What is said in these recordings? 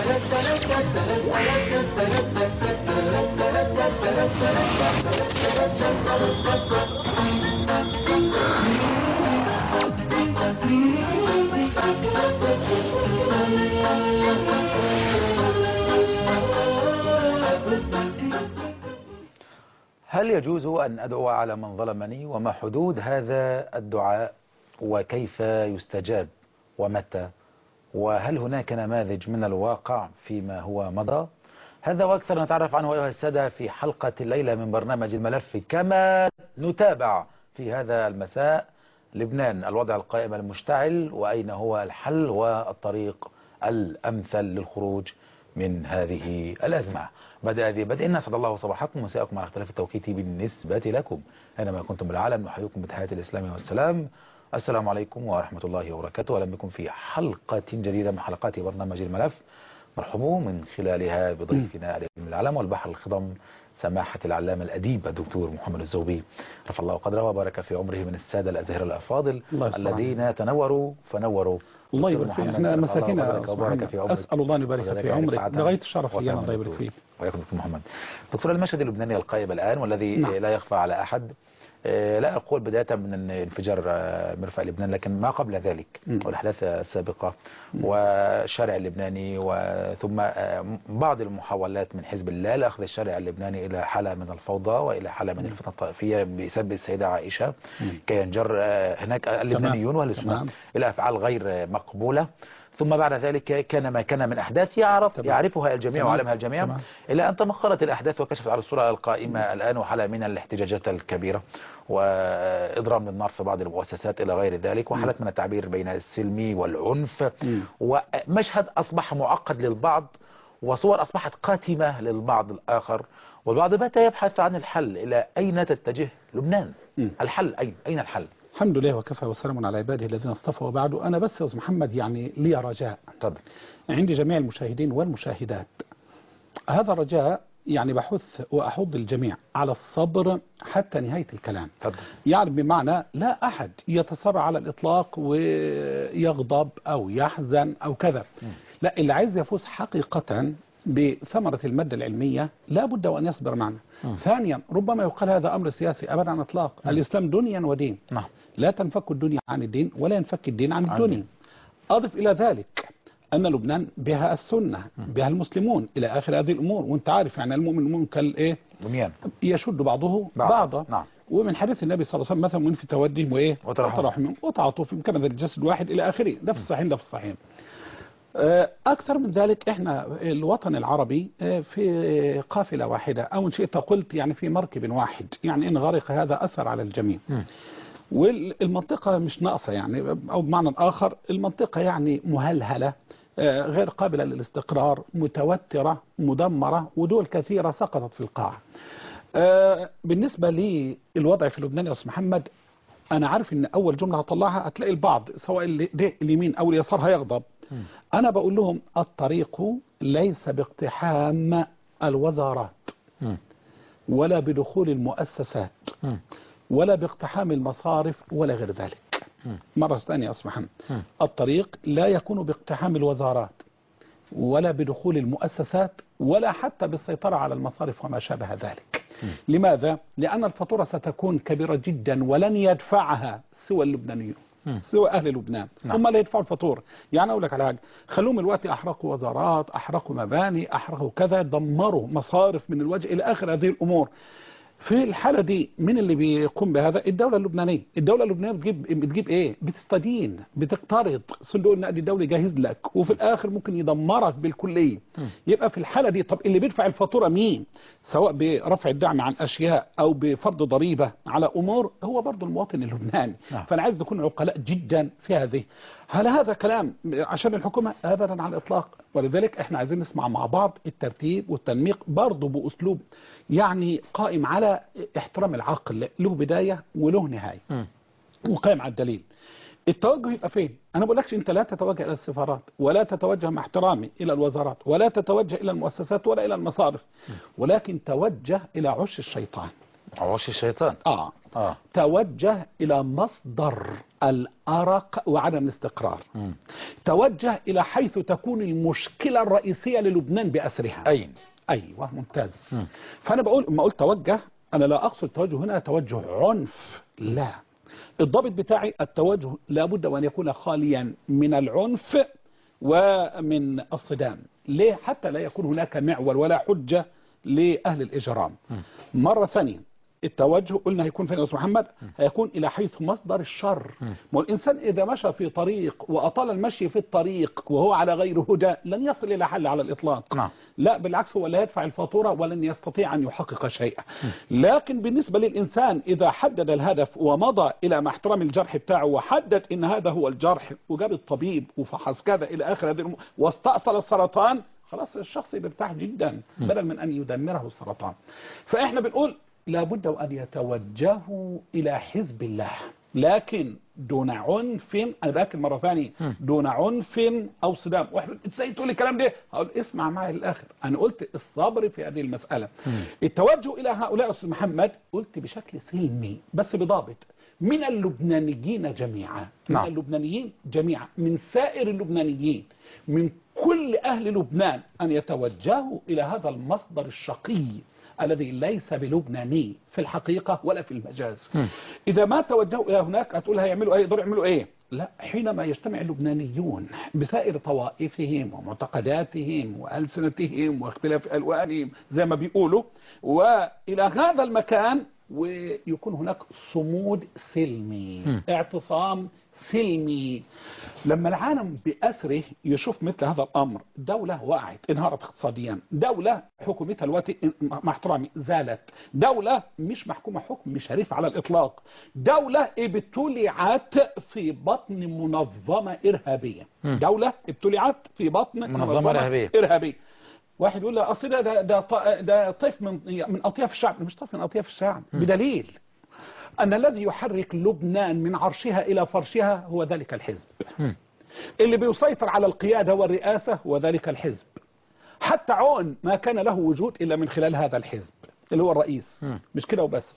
هل يجوز أن أدعو على من ظلمني وما حدود هذا الدعاء وكيف يستجاب ومتى وهل هناك نماذج من الواقع فيما هو مضى هذا وأكثر نتعرف عنه أيها السادة في حلقة الليلة من برنامج الملف كما نتابع في هذا المساء لبنان الوضع القائم المشتعل وأين هو الحل والطريق الأمثل للخروج من هذه الأزمة بدأ ذي بدء نسعد الله صباحكم ومساءكم على اختلاف التوقيت بالنسبة لكم أينما كنتم بالعالم نحييكم بتحيات الإسلام والسلام السلام عليكم ورحمة الله وبركاته وأهلا بكم في حلقة جديدة من حلقات برنامج الملف مرحبوا من خلالها بضيفنا علم العلم والبحر الخضم سماحة العلامة الأديب الدكتور محمد الزوبي رفع الله قدره وبارك في عمره من السادة الأزهر الأفاضل الله يسلمك. الذين تنوروا فنوروا الله دكتور يبارك فيك محمد، احنا رفع الله مساكين قدرك وبارك في عمرك اسال الله ان يبارك وجزاك في الله عمرك رفعة. لغايه الشرف لي وكما الله يبارك دكتور. فيك وياكم دكتور محمد دكتور المشهد اللبناني القائم الآن والذي نعم. لا يخفى على أحد آه، لا أقول بداية من انفجار آه، مرفأ لبنان لكن ما قبل ذلك مم. والأحداث السابقة والشارع اللبناني وثم آه، بعض المحاولات من حزب الله لأخذ الشارع اللبناني إلى حالة من الفوضى وإلى حالة من الفتنة الطائفية بسبب السيدة عائشة مم. كي ينجر آه، هناك اللبنانيون وأهل السنة تمام. إلى أفعال غير آه، مقبولة ثم بعد ذلك كان ما كان من أحداث يعرف تمام. يعرفها الجميع تمام. ويعلمها الجميع تمام. إلى أن تمخرت الأحداث وكشفت على الصورة القائمة الآن وحالة من الاحتجاجات الكبيرة وإضرام النار في بعض المؤسسات إلى غير ذلك وحالة من التعبير بين السلمي والعنف مم. ومشهد أصبح معقد للبعض وصور أصبحت قاتمة للبعض الآخر والبعض بات يبحث عن الحل إلى أين تتجه لبنان مم. الحل أين أين الحل الحمد لله وكفى وسلام على عباده الذين اصطفى وبعد انا بس يا استاذ محمد يعني لي رجاء تفضل عند جميع المشاهدين والمشاهدات هذا الرجاء يعني بحث واحض الجميع على الصبر حتى نهايه الكلام تفضل يعني بمعنى لا أحد يتسرع على الإطلاق ويغضب أو يحزن أو كذا لا اللي عايز يفوز حقيقة بثمرة المادة العلمية لا بد وأن يصبر معنا ثانيا ربما يقال هذا أمر سياسي أبدا عن إطلاق الإسلام دنيا ودين نعم لا تنفك الدنيا عن الدين ولا ينفك الدين عن عن الدنيا الدين. أضف إلى ذلك أن لبنان بها السنة بها المسلمون إلى آخر هذه الأمور وأنت عارف يعني المؤمن المؤمن كالإيه بنيان يشد بعضه بعض. بعضا نعم. ومن حديث النبي صلى الله عليه وسلم مثلا من في تودهم وايه وترحم. وترحم وتعاطف كما ذا الجسد الواحد الى اخره ده في الصحيحين ده في الصحيحين آه، اكثر من ذلك احنا الوطن العربي آه، في قافله واحده او ان شئت قلت يعني في مركب واحد يعني ان غرق هذا اثر على الجميع والمنطقه مش ناقصه يعني او بمعنى اخر المنطقه يعني مهلهله آه، غير قابله للاستقرار متوتره مدمره ودول كثيره سقطت في القاع آه، بالنسبة للوضع في لبنان يا أستاذ محمد أنا عارف إن أول جملة هطلعها هتلاقي البعض سواء اللي- ده اليمين أو اليسار هيغضب أنا بقول لهم الطريق ليس باقتحام الوزارات مم. ولا بدخول المؤسسات مم. ولا باقتحام المصارف ولا غير ذلك مرة ثانية يا أستاذ محمد الطريق لا يكون باقتحام الوزارات ولا بدخول المؤسسات ولا حتى بالسيطرة على المصارف وما شابه ذلك لماذا؟ لأن الفاتورة ستكون كبيرة جدا ولن يدفعها سوى اللبنانيون سوى أهل لبنان نعم. هم اللي يدفعوا الفاتورة يعني أقول لك على حاجة خلوهم الوقت أحرقوا وزارات أحرقوا مباني أحرقوا كذا دمروا مصارف من الوجه إلى آخر هذه الأمور في الحالة دي مين اللي بيقوم بهذا الدولة اللبنانية الدولة اللبنانية بتجيب بتجيب ايه بتستدين بتقترض صندوق النقد الدولي جاهز لك وفي الاخر ممكن يدمرك بالكلية يبقى في الحالة دي طب اللي بيدفع الفاتورة مين سواء برفع الدعم عن اشياء او بفرض ضريبة على امور هو برضو المواطن اللبناني نعم. فانا عايز نكون عقلاء جدا في هذه هل هذا كلام عشان الحكومة ابدا على الاطلاق ولذلك احنا عايزين نسمع مع بعض الترتيب والتنميق برضو باسلوب يعني قائم على احترام العقل له بداية وله نهاية وقائم على الدليل التوجه يبقى فين انا بقول لكش انت لا تتوجه الى السفارات ولا تتوجه مع احترامي الى الوزارات ولا تتوجه الى المؤسسات ولا الى المصارف ولكن توجه الى عش الشيطان عوش الشيطان اه آه. توجه إلى مصدر الأرق وعدم الاستقرار مم. توجه إلى حيث تكون المشكلة الرئيسية للبنان بأسرها أين أيوة ممتاز مم. فأنا بقول ما قلت توجه أنا لا أقصد التوجه هنا توجه عنف لا الضابط بتاعي التوجه لابد وأن يكون خاليا من العنف ومن الصدام ليه حتى لا يكون هناك معول ولا حجة لأهل الإجرام مرة ثانية التوجه قلنا هيكون فين يا أستاذ محمد هيكون إلى حيث مصدر الشر ما الإنسان إذا مشى في طريق وأطال المشي في الطريق وهو على غير هدى لن يصل إلى حل على الإطلاق نعم. لا بالعكس هو لا يدفع الفاتورة ولن يستطيع أن يحقق شيئا لكن بالنسبة للإنسان إذا حدد الهدف ومضى إلى مع احترام الجرح بتاعه وحدد إن هذا هو الجرح وجاب الطبيب وفحص كذا إلى آخر هذه الأمور واستأصل السرطان خلاص الشخص بيرتاح جدا بدل من أن يدمره السرطان فإحنا بنقول لابد أن يتوجهوا إلى حزب الله لكن دون عنف انا باكد مره ثانيه دون عنف او صدام واحد ازاي تقول الكلام ده هقول اسمع معي للاخر انا قلت الصبر في هذه المساله التوجه الى هؤلاء استاذ محمد قلت بشكل سلمي بس بضابط من اللبنانيين جميعا من نعم. اللبنانيين جميعا من سائر اللبنانيين من كل اهل لبنان ان يتوجهوا الى هذا المصدر الشقي الذي ليس بلبناني في الحقيقة ولا في المجاز إذا ما توجهوا إلى هناك هتقول هيعملوا إيه يقدروا يعملوا إيه لا حينما يجتمع اللبنانيون بسائر طوائفهم ومعتقداتهم وألسنتهم واختلاف ألوانهم زي ما بيقولوا وإلى هذا المكان ويكون هناك صمود سلمي اعتصام سلمي لما العالم بأسره يشوف مثل هذا الأمر دولة وقعت انهارت اقتصاديا دولة حكومتها الوقت مع احترامي زالت دولة مش محكومة حكم شريف على الإطلاق دولة ابتلعت في بطن منظمة إرهابية دولة ابتلعت في بطن منظمة إرهابية. إرهابية واحد يقول لا اصل ده ده ده ط- ده طيف من من اطياف الشعب مش طيف من اطياف الشعب بدليل ان الذي يحرك لبنان من عرشها الى فرشها هو ذلك الحزب مم. اللي بيسيطر على القياده والرئاسه هو ذلك الحزب حتى عون ما كان له وجود الا من خلال هذا الحزب اللي هو الرئيس مم. مش كده وبس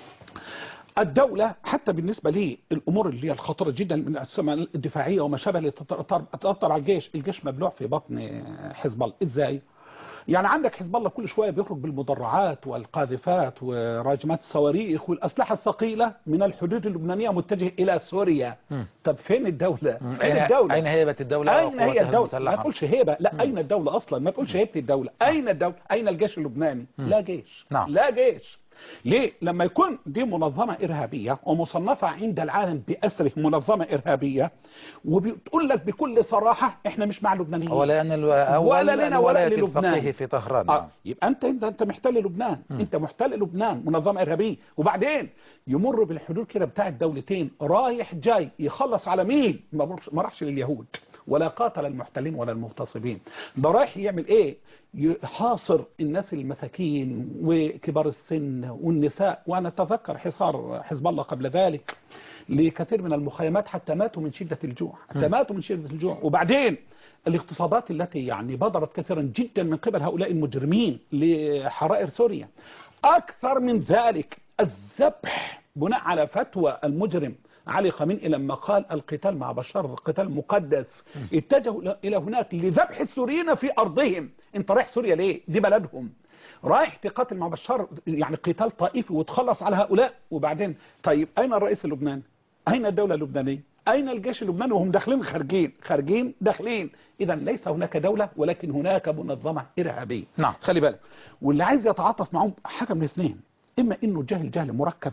الدولة حتى بالنسبة لي الأمور اللي هي الخطرة جدا من السمة الدفاعية وما شابه اللي تتأثر تتأثر على الجيش الجيش مبلوع في بطن حزب الله إزاي؟ يعني عندك حزب الله كل شوية بيخرج بالمدرعات والقاذفات وراجمات الصواريخ والأسلحة الثقيلة من الحدود اللبنانية متجه إلى سوريا مم. طب فين الدولة؟ مم. فين أين الدولة؟ أين هيبة الدولة أين هي وقواتها الدولة؟ ما المسلحة؟ تقولش هيبة لا أين الدولة أصلا ما تقولش هيبة الدولة أين الدولة؟ أين الجيش اللبناني؟ لا جيش نعم. لا جيش ليه؟ لما يكون دي منظمة إرهابية ومصنفة عند العالم بأسره منظمة إرهابية وبتقول لك بكل صراحة إحنا مش مع اللبنانيين ولا أن الو... أول ولا لنا ولا الولاية للبنان. الفقيه في طهران آه. نعم. يبقى انت انت انت محتل لبنان انت محتل لبنان منظمه ارهابيه وبعدين يمر بالحدود كده بتاع الدولتين رايح جاي يخلص على مين ما بروحش- ما راحش لليهود ولا قاتل المحتلين ولا المغتصبين ده رايح يعمل ايه يحاصر الناس المساكين وكبار السن والنساء وانا اتذكر حصار حزب الله قبل ذلك لكثير من المخيمات حتى ماتوا من شدة الجوع حتى ماتوا من شدة الجوع وبعدين الاغتصابات التي يعني بدرت كثيرا جدا من قبل هؤلاء المجرمين لحرائر سوريا أكثر من ذلك الذبح بناء على فتوى المجرم علي خامنئي لما قال القتال مع بشار قتال مقدس اتجهوا إلى هناك لذبح السوريين في أرضهم انت رايح سوريا ليه دي بلدهم رايح تقاتل مع بشار يعني قتال طائفي وتخلص على هؤلاء وبعدين طيب أين الرئيس اللبناني أين الدولة اللبنانية أين الجيش اللبناني وهم داخلين خارجين خارجين داخلين إذا ليس هناك دولة ولكن هناك منظمة إرهابية نعم. خلي بالك واللي عايز يتعاطف معهم حاجة من اثنين إما إنه جاهل جهل مركب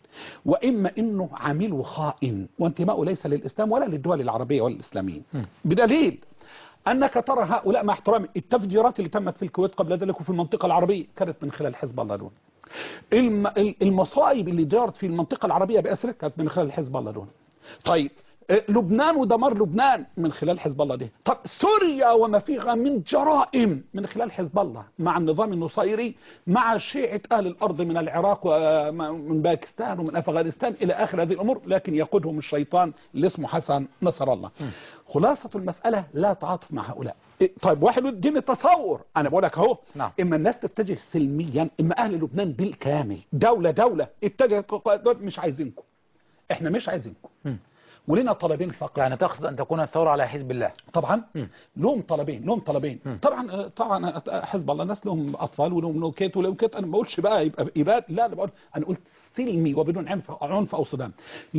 وإما إنه عميل وخائن وانتماؤه ليس للإسلام ولا للدول العربية ولا الإسلاميين بدليل أنك ترى هؤلاء مع احترامي التفجيرات اللي تمت في الكويت قبل ذلك وفي المنطقة العربية كانت من خلال حزب الله دون الم- ال- المصائب اللي جرت في المنطقة العربية بأسرك كانت من خلال حزب الله دون طيب إيه، لبنان ودمار لبنان من خلال حزب الله ده طب سوريا وما فيها من جرائم من خلال حزب الله مع النظام النصيري مع شيعة أهل الأرض من العراق ومن باكستان ومن أفغانستان إلى آخر هذه الأمور لكن يقودهم الشيطان اللي اسمه حسن نصر الله خلاصة المسألة لا تعاطف مع هؤلاء إيه، طيب واحد يديني تصور أنا بقول لك أهو نعم. إما الناس تتجه سلميا إما أهل لبنان بالكامل دولة دولة اتجهت دول مش عايزينكم احنا مش عايزينكم مم. ولنا طلبين فقط يعني تقصد أن تكون الثورة على حزب الله طبعا مم. لهم طلبين لهم طلبين مم. طبعا طبعا حزب الله ناس لهم اطفال ولهم نوكيت ولهم كيت انا ما بقولش بقى يبقى اباد لا انا بقول انا قلت سلمي وبدون عنف عنف او صدام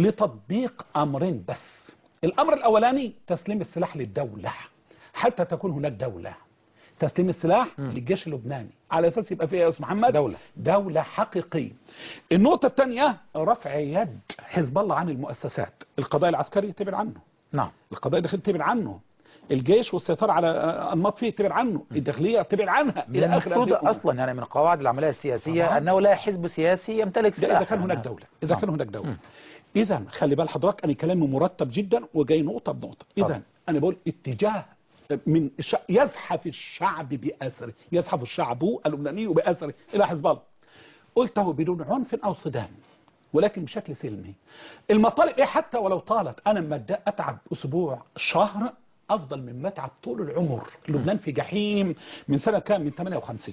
لتطبيق امرين بس الامر الاولاني تسليم السلاح للدوله حتى تكون هناك دوله تسليم السلاح مم. للجيش اللبناني على اساس يبقى فيها يا استاذ محمد دولة. دولة حقيقية النقطة الثانية رفع يد حزب الله عن المؤسسات القضاء العسكري تبعد عنه نعم القضاء الداخلي تبعد عنه الجيش والسيطرة على أنماط فيه تبعد عنه الداخلية تبعد عنها من إلى آخر المفروض هذه الأمور. أصلا يعني من قواعد العملية السياسية طبعا. أنه لا حزب سياسي يمتلك ده سلاح إذا كان هناك يعني. دولة إذا نعم. كان هناك دولة مم. إذا خلي بال حضرتك أنا كلامي مرتب جدا وجاي نقطة بنقطة طبعا. إذا أنا بقول اتجاه من الش... يزحف الشعب بأسره يزحف الشعب اللبناني بأسره إلى حزب الله قلته بدون عنف أو صدام ولكن بشكل سلمي المطالب إيه حتى ولو طالت أنا لما أد- أتعب أسبوع شهر أفضل من ما أتعب طول العمر لبنان في جحيم من سنة كام من 58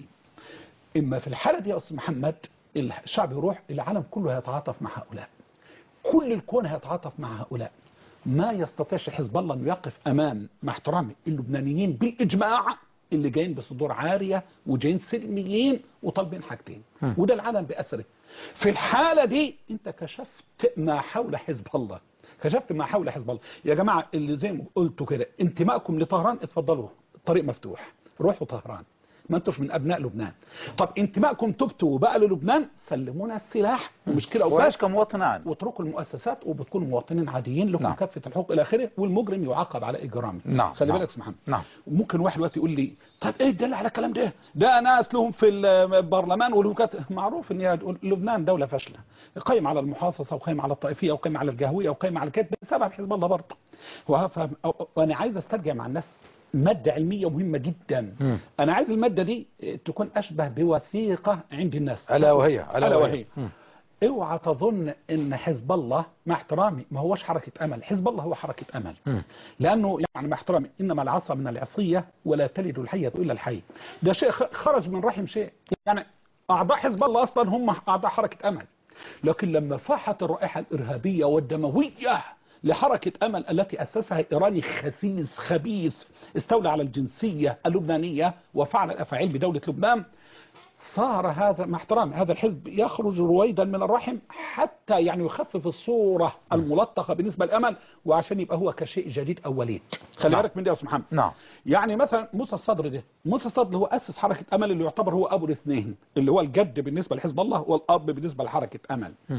إما في الحالة دي يا أستاذ محمد الشعب يروح العالم كله هيتعاطف مع هؤلاء كل الكون هيتعاطف مع هؤلاء ما يستطيعش حزب الله انه يقف امام مع احترامي اللبنانيين بالاجماع اللي جايين بصدور عاريه وجايين سلميين وطالبين حاجتين مم. وده العالم باسره في الحاله دي انت كشفت ما حول حزب الله كشفت ما حول حزب الله يا جماعه اللي زي ما قلتوا كده انتمائكم لطهران اتفضلوا الطريق مفتوح روحوا طهران ما انتوش من ابناء لبنان طب انتمائكم تبتوا وبقى للبنان سلمونا السلاح ومشكله وعيش وبس كمواطن عام واتركوا المؤسسات وبتكونوا مواطنين عاديين لكم نعم. كافه الحقوق الى اخره والمجرم يعاقب على اجرامه نعم، خلي نعم. بالك يا أستاذ محمد نعم ممكن واحد دلوقتي يقول لي طب ايه الدليل على الكلام ده ده ناس لهم في البرلمان ولهم كت... معروف ان هي لبنان دوله فاشله قايم على المحاصصه وقايم على الطائفيه وقايم على الجهويه وقايم على الكذب بسبب حزب الله برضه وهفهم أو- وانا عايز استرجع مع الناس ماده علميه مهمه جدا مم. انا عايز الماده دي تكون اشبه بوثيقه عند الناس ألا وهي ألا وهي. مم. اوعى تظن ان حزب الله مع احترامي ما هوش حركة امل حزب الله هو حركة امل مم. لانه يعني مع احترامي انما العصا من العصية ولا تلد الحية الا الحي ده شيء خ- خرج من رحم شيء يعني اعضاء حزب الله اصلا هم اعضاء حركة امل لكن لما فاحت الرائحة الارهابية والدموية لحركة امل التي اسسها ايراني خسيس خبيث استولى على الجنسية اللبنانية وفعل الافاعيل بدولة لبنان صار هذا مع احترامي هذا الحزب يخرج رويدا من الرحم حتى يعني يخفف الصورة الملطخة بالنسبة للأمل وعشان يبقى هو كشيء جديد أو وليد خلي نعم. بالك من ده يا أستاذ محمد نعم يعني مثلا موسى الصدر ده موسى الصدر هو أسس حركة أمل اللي يعتبر هو أبو الاثنين اللي هو الجد بالنسبة لحزب الله والأب بالنسبة لحركة أمل مم.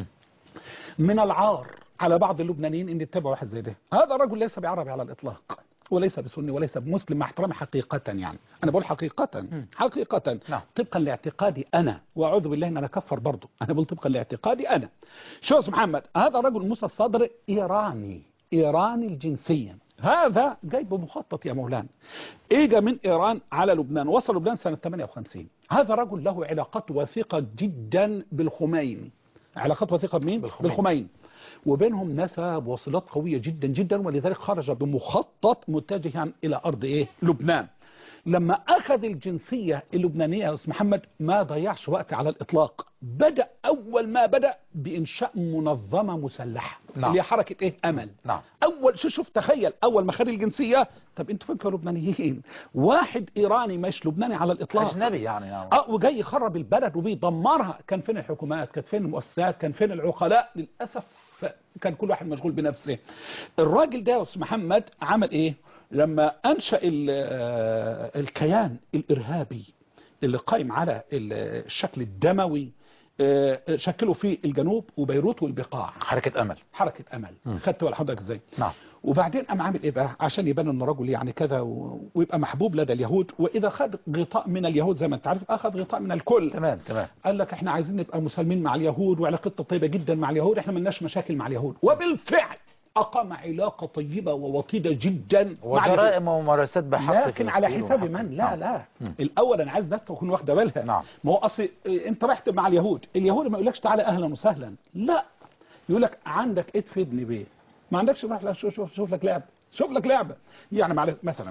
من العار على بعض اللبنانيين ان يتبعوا واحد زي ده هذا رجل ليس بعربي على الاطلاق وليس بسني وليس بمسلم مع احترامي حقيقة يعني انا بقول حقيقة حقيقة نعم. طبقا لاعتقادي انا واعوذ بالله ان انا اكفر برضه انا بقول طبقا لاعتقادي انا شو يا أستاذ محمد هذا رجل موسى الصدر ايراني ايراني الجنسية هذا جاي بمخطط يا مولانا اجى من ايران على لبنان وصل لبنان سنة 58 هذا رجل له علاقات وثيقة جدا بالخميني علاقات وثيقة بمين؟ بالخميني. بالخميني وبينهم نسب وصلات قوية جدا جدا ولذلك خرج بمخطط متجها إلى أرض إيه؟ لبنان لما أخذ الجنسية اللبنانية يا أستاذ محمد ما ضيعش وقت على الإطلاق بدأ أول ما بدأ بإنشاء منظمة مسلحة نعم. اللي هي حركة إيه؟ أمل نعم اول شو شوف تخيل اول ما خد الجنسيه طب انتوا فين لبنانيين واحد ايراني مش لبناني على الاطلاق أجنبي يعني نعم. اه وجاي يخرب البلد وبيدمرها كان فين الحكومات كانت فين المؤسسات كان فين العقلاء للاسف كان كل واحد مشغول بنفسه الراجل ده يا استاذ محمد عمل ايه لما انشا ال- آه، الكيان الارهابي اللي قايم على ال- الشكل الدموي آه، شكلوا فيه الجنوب وبيروت والبقاع حركة أمل حركه امل مم. خدت ولا حضرتك ازاي نعم وبعدين قام عامل ايه بقى عشان يبان انه رجل يعني كذا و... ويبقى محبوب لدى اليهود واذا خد غطاء من اليهود زي ما انت عارف اخذ غطاء من الكل تمام تمام قال لك احنا عايزين نبقى مسالمين مع اليهود وعلاقتنا طيبه جدا مع اليهود احنا ملناش مشاكل مع اليهود وبالفعل أقام علاقة طيبة ووطيدة جدا مع اليهود. وجرائم وممارسات بحق لكن على فلسطين حساب وحق- من لا نعم. لا مم. الاول انا عايز الناس تكون واخده بالها نعم. ما هو اصل إيه، انت رحت مع اليهود اليهود ما يقولكش تعالى اهلا وسهلا لا يقول لك عندك ايه تفيدني بيه ما عندكش روح لا شوف شوف شوف لك لعبه شوف لك لعبه يعني معلش مثلا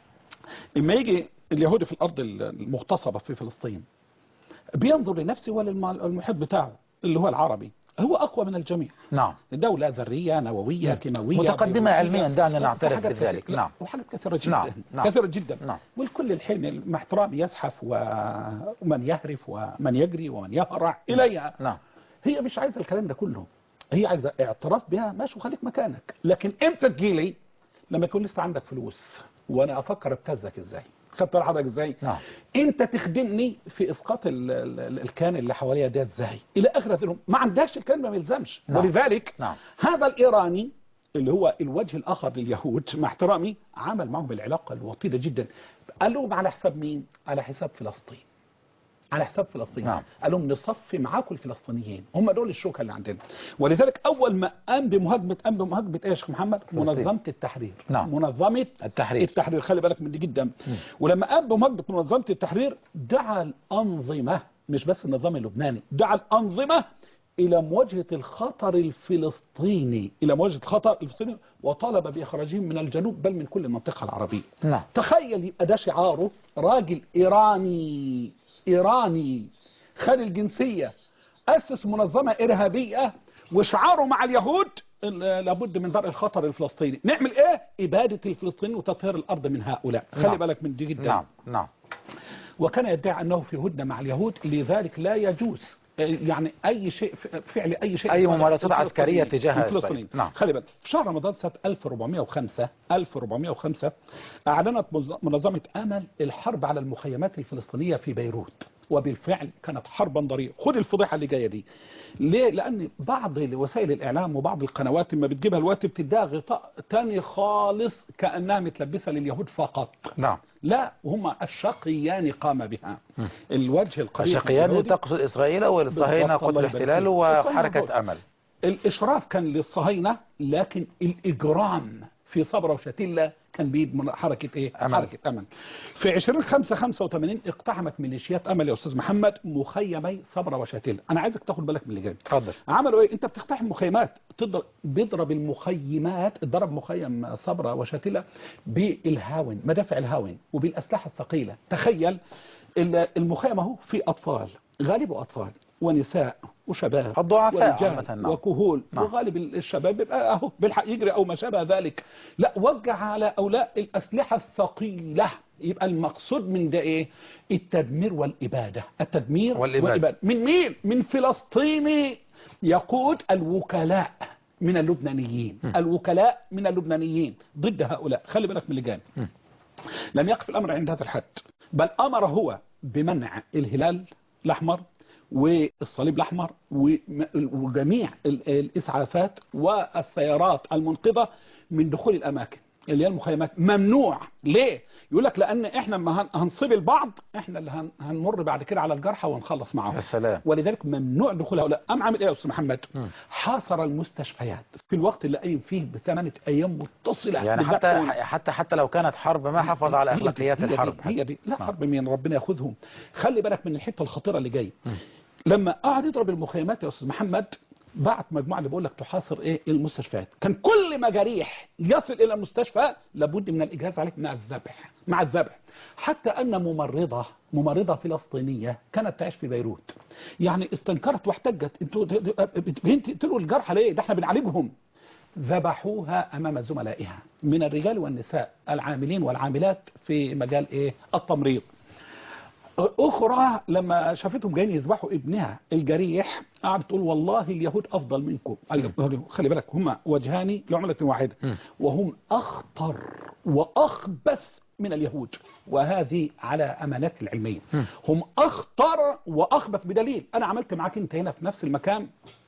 لما يجي اليهودي في الارض المغتصبه في فلسطين بينظر لنفسه وللمحيط بتاعه اللي هو العربي هو اقوى من الجميع نعم دولة ذرية نووية نعم. كيماوية متقدمة بيولوجية. علميا، دعنا نعترف وحاجات بذلك. كثيرة. نعم. وحاجات كثيرة جدا نعم. نعم. كثيرة جدا نعم. والكل الحين مع احترامي يزحف و- ومن يهرف ومن يجري ومن يهرع إليها نعم هي مش عايزة الكلام ده كله هي عايزة اعتراف بها ماشي وخليك مكانك لكن امتى تجيلي لما يكون لسه عندك فلوس وانا افكر ابتزك ازاي خدت بالك حضرتك ازاي نعم. انت تخدمني في اسقاط ال- ال- ال- الكان اللي حواليا ده ازاي الى اخر هذه الأمور. ما عندهاش الكلام ما يلزمش نعم. ولذلك نعم. هذا الايراني اللي هو الوجه الاخر لليهود مع احترامي عمل معهم العلاقه الوطيده جدا قال لهم على حساب مين على حساب فلسطين على حساب فلسطين نعم. قال لهم نصفي معاكم الفلسطينيين هم دول الشوكه اللي عندنا ولذلك اول ما قام بمهاجمه قام بمهاجمه ايه يا شيخ محمد فلسطين. منظمه التحرير نعم. منظمه التحرير. التحرير خلي بالك من دي جدا ولما قام بمهاجمه منظمه التحرير دعا الانظمه مش بس النظام اللبناني دعا الانظمه الى مواجهه الخطر الفلسطيني الى مواجهه الخطر الفلسطيني وطالب باخراجهم من الجنوب بل من كل المنطقه العربيه نعم تخيل يبقى ده شعاره راجل ايراني ايراني خد الجنسيه اسس منظمه ارهابيه وشعاره مع اليهود ال- لابد من درء الخطر الفلسطيني نعمل ايه اباده الفلسطينيين وتطهير الارض من هؤلاء خلي نعم. بالك من دي جدا نعم نعم وكان يدعي انه في هدنه مع اليهود لذلك لا يجوز يعني اي شيء فعل اي شيء أي صالح ممارسات عسكرية الفلسطينيين. تجاه الفلسطينيين إسرائيل. نعم. خلي بالك في شهر رمضان سنه 1405 1405 اعلنت مز- منظمه امل الحرب على المخيمات الفلسطينيه في بيروت وبالفعل كانت حربا ضريئه خد الفضيحه اللي جايه دي ليه لان بعض وسائل الاعلام وبعض القنوات لما بتجيبها الوقت بتديها غطاء تاني خالص كانها متلبسه لليهود فقط نعم لا هما الشقيان قام بها الوجه القريب الشقيان اليهودي تقصد إسرائيل والصهاينة بالضبط، قتل الله يبارك الاحتلال فيك. وحركة الصهاينة أمل الإشراف كان للصهاينة لكن الإجرام في صبرا وشتيلة كان بيد من حركة إيه؟ أمل. حركة أمل في 20 5 85 اقتحمت ميليشيات أمل يا أستاذ محمد مخيمي صبرا وشتيلة أنا عايزك تاخد بالك من اللي جاي اتفضل عملوا ايه انت بتقتحم مخيمات تضرب بيضرب المخيمات ضرب مخيم صبرا وشتيلة بالهاون مدافع الهاون وبالاسلحه الثقيله تخيل ال- المخيم اهو فيه اطفال غالبه اطفال ونساء وشباب الضعفاء ورجال عامة، نعم. وكهول نعم. وغالب الشباب بيبقى اهو بيلحق يجري او ما شابه ذلك لا وجه على اولاد الاسلحه الثقيله يبقى المقصود من ده ايه التدمير والاباده التدمير والإبادة. والاباده من مين من فلسطيني يقود الوكلاء من اللبنانيين الوكلاء من اللبنانيين ضد هؤلاء خلي بالك من اللي جاي لم يقف الامر عند هذا الحد بل امر هو بمنع الهلال الاحمر والصليب الاحمر وم- وجميع ال- الاسعافات والسيارات المنقذه من دخول الاماكن اللي هي المخيمات ممنوع ليه يقول لك لان احنا لما هن- هنصيب البعض احنا اللي هن- هنمر بعد كده على الجرحى ونخلص معاهم يا سلام ولذلك ممنوع دخول هؤلاء أم عامل إيه يا أستاذ محمد مم. حاصر المستشفيات في الوقت اللي قايم فيه بثمانية أيام متصلة يعني بالذات حتى كون- حتى حتى لو كانت حرب ما حافظ على هي دي- أخلاقيات هي دي- الحرب هي دي لا نعم. حرب مين ربنا ياخذهم خلي بالك من الحته الخطيره اللي جايه لما قعد يضرب المخيمات يا استاذ محمد بعت مجموعه اللي بقول لك تحاصر ايه المستشفيات كان كل ما جريح يصل الى المستشفى لابد من الاجهاز عليه مع الذبح مع الذبح حتى ان ممرضه ممرضه فلسطينيه كانت تعيش في بيروت يعني استنكرت واحتجت انتوا انت تقتلوا الجرحى ليه ده احنا بنعالجهم ذبحوها امام زملائها من الرجال والنساء العاملين والعاملات في مجال ايه التمريض اخرى لما شافتهم جايين يذبحوا ابنها الجريح قعدت تقول والله اليهود افضل منكم قال- خلي بالك هم وجهان لعمله واحده وهم اخطر واخبث من اليهود وهذه على امانات العلميه هم اخطر واخبث بدليل انا عملت معاك انت هنا في نفس المكان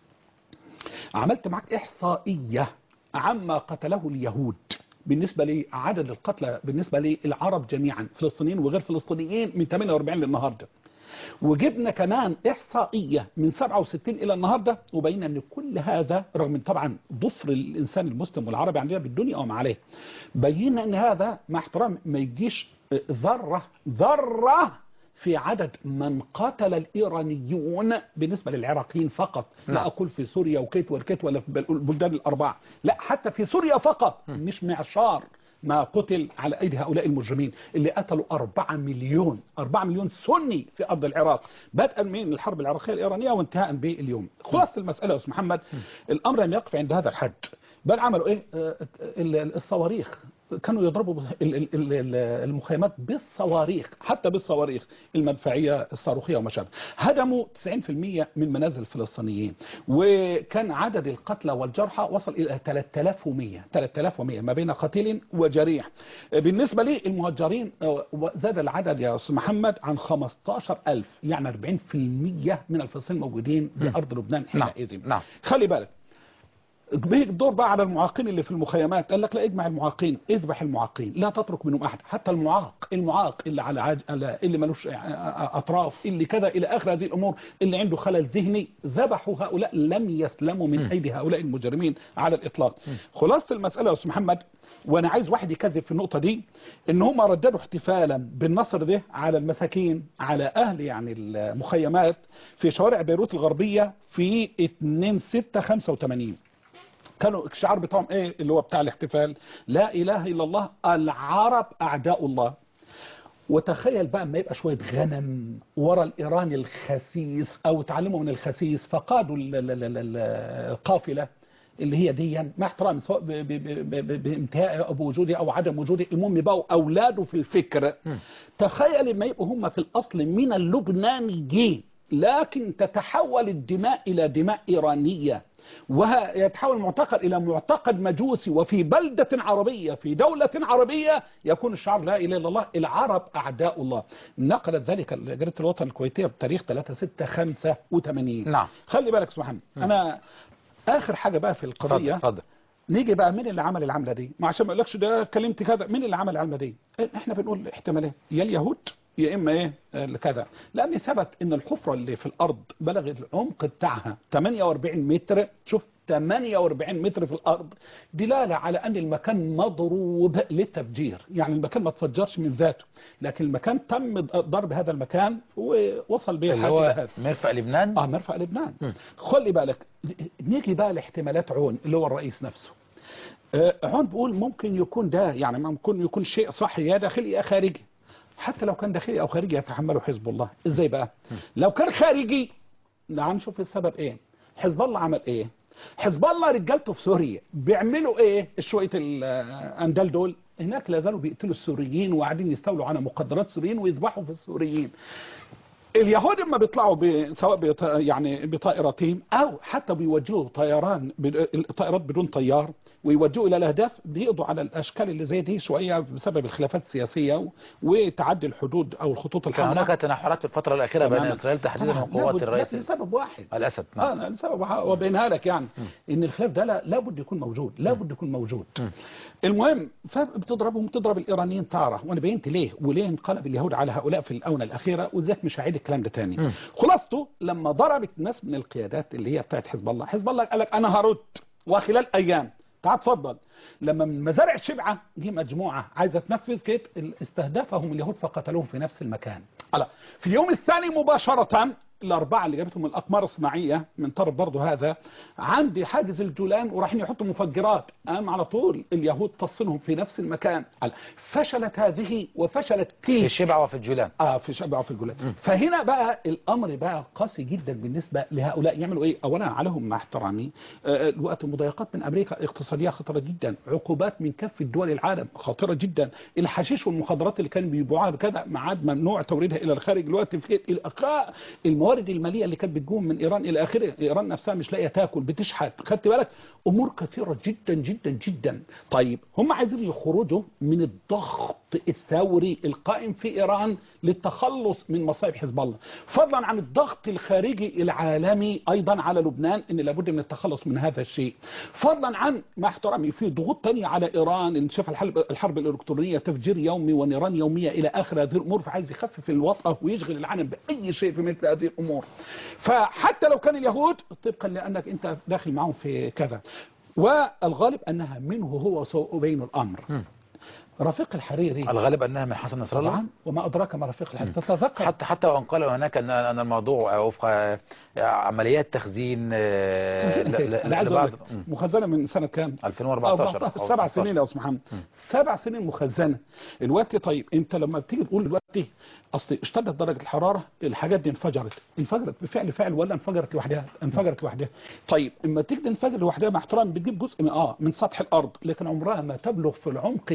عملت معك إحصائية عما قتله اليهود بالنسبة لعدد القتلى بالنسبة للعرب جميعا فلسطينيين وغير فلسطينيين من 48 للنهاردة وجبنا كمان إحصائية من 67 إلى النهاردة وبينا أن كل هذا رغم من طبعا ضفر الإنسان المسلم والعربي عندنا بالدنيا وما عليه بينا أن هذا مع احترام ما يجيش ذرة ذرة في عدد من قتل الإيرانيون بالنسبة للعراقيين فقط لا نعم. أقول في سوريا وكيت والكيت ولا في البلدان الأربعة لا حتى في سوريا فقط مش معشار ما قتل على أيدي هؤلاء المجرمين اللي قتلوا أربعة مليون أربعة مليون سني في أرض العراق بدءا من الحرب العراقية الإيرانية وانتهاء باليوم خلاصة المسألة يا أستاذ محمد الأمر لم يقف عند هذا الحد بل عملوا إيه آه، ال- الصواريخ كانوا يضربوا ال- ال- ال- المخيمات بالصواريخ حتى بالصواريخ المدفعية الصاروخية وما شابه هدموا 90% من منازل الفلسطينيين وكان عدد القتلى والجرحى وصل إلى 3100 3100 ما بين قتيل وجريح بالنسبة للمهجرين آه، زاد العدد يا أستاذ محمد عن 15000 يعني 40% من الفلسطينيين موجودين بأرض لبنان نعم حينئذ نعم خلي بالك بيجي الدور بقى على المعاقين اللي في المخيمات قال لك لا اجمع المعاقين اذبح المعاقين لا تترك منهم احد حتى المعاق المعاق اللي على عاج... على اللي ملوش اطراف اللي كذا الى اخر هذه الامور اللي عنده خلل ذهني ذبحوا هؤلاء لم يسلموا من ايدي هؤلاء المجرمين على الاطلاق خلاصه المساله يا استاذ محمد وانا عايز واحد يكذب في النقطه دي ان هم رددوا احتفالا بالنصر ده على المساكين على اهل يعني المخيمات في شوارع بيروت الغربيه في 2 6 85 كانوا الشعار بتاعهم ايه اللي هو بتاع الاحتفال لا اله الا الله العرب اعداء الله وتخيل بقى ما يبقى شويه غنم ورا الايراني الخسيس او اتعلموا من الخسيس فقادوا ال- ال- ال- ال- القافله اللي هي دي مع احترامي سواء ب- ب- ب- ب- بانتهاء او بوجودي او عدم وجودي المهم بقوا اولاده في الفكر تخيل لما يبقوا هم في الاصل من اللبنانيين لكن تتحول الدماء الى دماء ايرانيه ويتحول المعتقد إلى معتقد مجوسي وفي بلدة عربية في دولة عربية يكون الشعار لا إله إلا الله العرب أعداء الله نقلت ذلك جريدة الوطن الكويتية بتاريخ 3685 نعم. خلي بالك اسمح محمد أنا آخر حاجة بقى في اتفضل القضية اتفضل نيجي بقى مين اللي عمل العملة دي ما عشان ما اقولكش ده كلمت كذا مين اللي عمل العملة دي احنا بنقول احتمالين يا اليهود يا اما ايه آه، كذا لان ثبت ان الحفرة اللي في الارض بلغت العمق بتاعها 48 متر شوف 48 متر في الارض دلالة على ان المكان مضروب للتفجير يعني المكان ما تفجرش من ذاته لكن المكان تم ضرب هذا المكان ووصل به اللي الحال إلى هو هذا مرفأ لبنان اه مرفأ لبنان خلي بالك نيجي بقى لاحتمالات عون اللي هو الرئيس نفسه آه، عون بيقول ممكن يكون ده يعني ممكن يكون شيء صحي يا داخلي يا خارجي حتى لو كان داخلي او خارجي يتحمله حزب الله ازاي بقى لو كان خارجي تعال نشوف السبب ايه حزب الله عمل ايه حزب الله رجالته في سوريا بيعملوا ايه شويه الاندال دول هناك لا زالوا بيقتلوا السوريين وقاعدين يستولوا على مقدرات السوريين ويذبحوا في السوريين اليهود لما بيطلعوا ب- سواء بط... يعني بطائرتهم او حتى بيوجهوا طيران ب- طائرات بدون طيار ويوجهوا الى الاهداف بيقضوا على الاشكال اللي زي دي شويه بسبب الخلافات السياسيه و- وتعدي الحدود او الخطوط كان الحمراء هناك تنحرات في الفترة الأخيرة بين تماماً. اسرائيل تحديدا طبعاً. وقوات لابد- الرئيس لسبب واحد الأسد نعم. اه لسبب واحد وبينها لك يعني ان الخلاف ده لا- لابد يكون موجود لابد يكون موجود المهم فبتضربهم بتضرب الايرانيين تاره وانا بينت ليه وليه انقلب اليهود على هؤلاء في الاونه الاخيره وذاك مش هعيد الكلام ده تاني خلاصته لما ضربت ناس من القيادات اللي هي بتاعت حزب الله حزب الله قال لك انا هرد وخلال ايام تعال اتفضل لما من مزارع شبعه جه مجموعه عايزه تنفذ كده استهدفهم اليهود فقتلوهم في نفس المكان على في اليوم الثاني مباشره الأربعة اللي جابتهم من الأقمار الصناعية من طرف برضه هذا عندي حاجز الجولان ورايحين يحطوا مفجرات قام على طول اليهود تصلهم في نفس المكان فشلت هذه وفشلت في تلك الشبع وفي الجولان اه في شبع في الجولان فهنا بقى الامر بقى قاسي جدا بالنسبه لهؤلاء يعملوا ايه اولا عليهم مع احترامي آه، الوقت مضايقات من امريكا اقتصاديه خطره جدا عقوبات من كافه دول العالم خطيره جدا الحشيش والمخدرات اللي كانوا بيبيعوها بكذا معاد ممنوع توريدها الى الخارج دلوقتي في الأخاء الموارد الماليه اللي كانت بتجوم من ايران الى اخره ايران نفسها مش لاقيه تاكل بتشحت خدت بالك امور كثيره جدا جدا جدا طيب هم عايزين يخرجوا من الضغط الثوري القائم في إيران للتخلص من مصائب حزب الله فضلا عن الضغط الخارجي العالمي أيضا على لبنان أن لابد من التخلص من هذا الشيء فضلا عن مع احترامي في ضغوط تانية على إيران انشاف الحرب, الحرب الإلكترونية تفجير يومي ونيران يومية إلى آخر هذه الأمور فعايز يخفف الوطأة ويشغل العالم بأي شيء في مثل هذه الأمور فحتى لو كان اليهود طبقا لأنك أنت داخل معهم في كذا والغالب أنها منه هو سأبين الأمر رفيق الحريري الغالب أنها من حسن نصر الله طبعا وما أدراك ما رفيق الحريري تتذكر حتى حتى وان قال هناك ان ان الموضوع وفق عمليات تخزين آه، ل- ل- أنا عايز لبعض أقول لك مم. مخزنة من سنة كام 2014 أو سبع 15. سنين يا أستاذ محمد سبع سنين مخزنة الوقت طيب انت لما بتيجي تقول دلوقتي اصل اشتدت درجة الحرارة الحاجات دي انفجرت انفجرت بفعل فعل ولا انفجرت لوحدها انفجرت لوحدها طيب اما تيجي تنفجر لوحدها مع احترام بتجيب جزء من اه من سطح الارض لكن عمرها ما تبلغ في العمق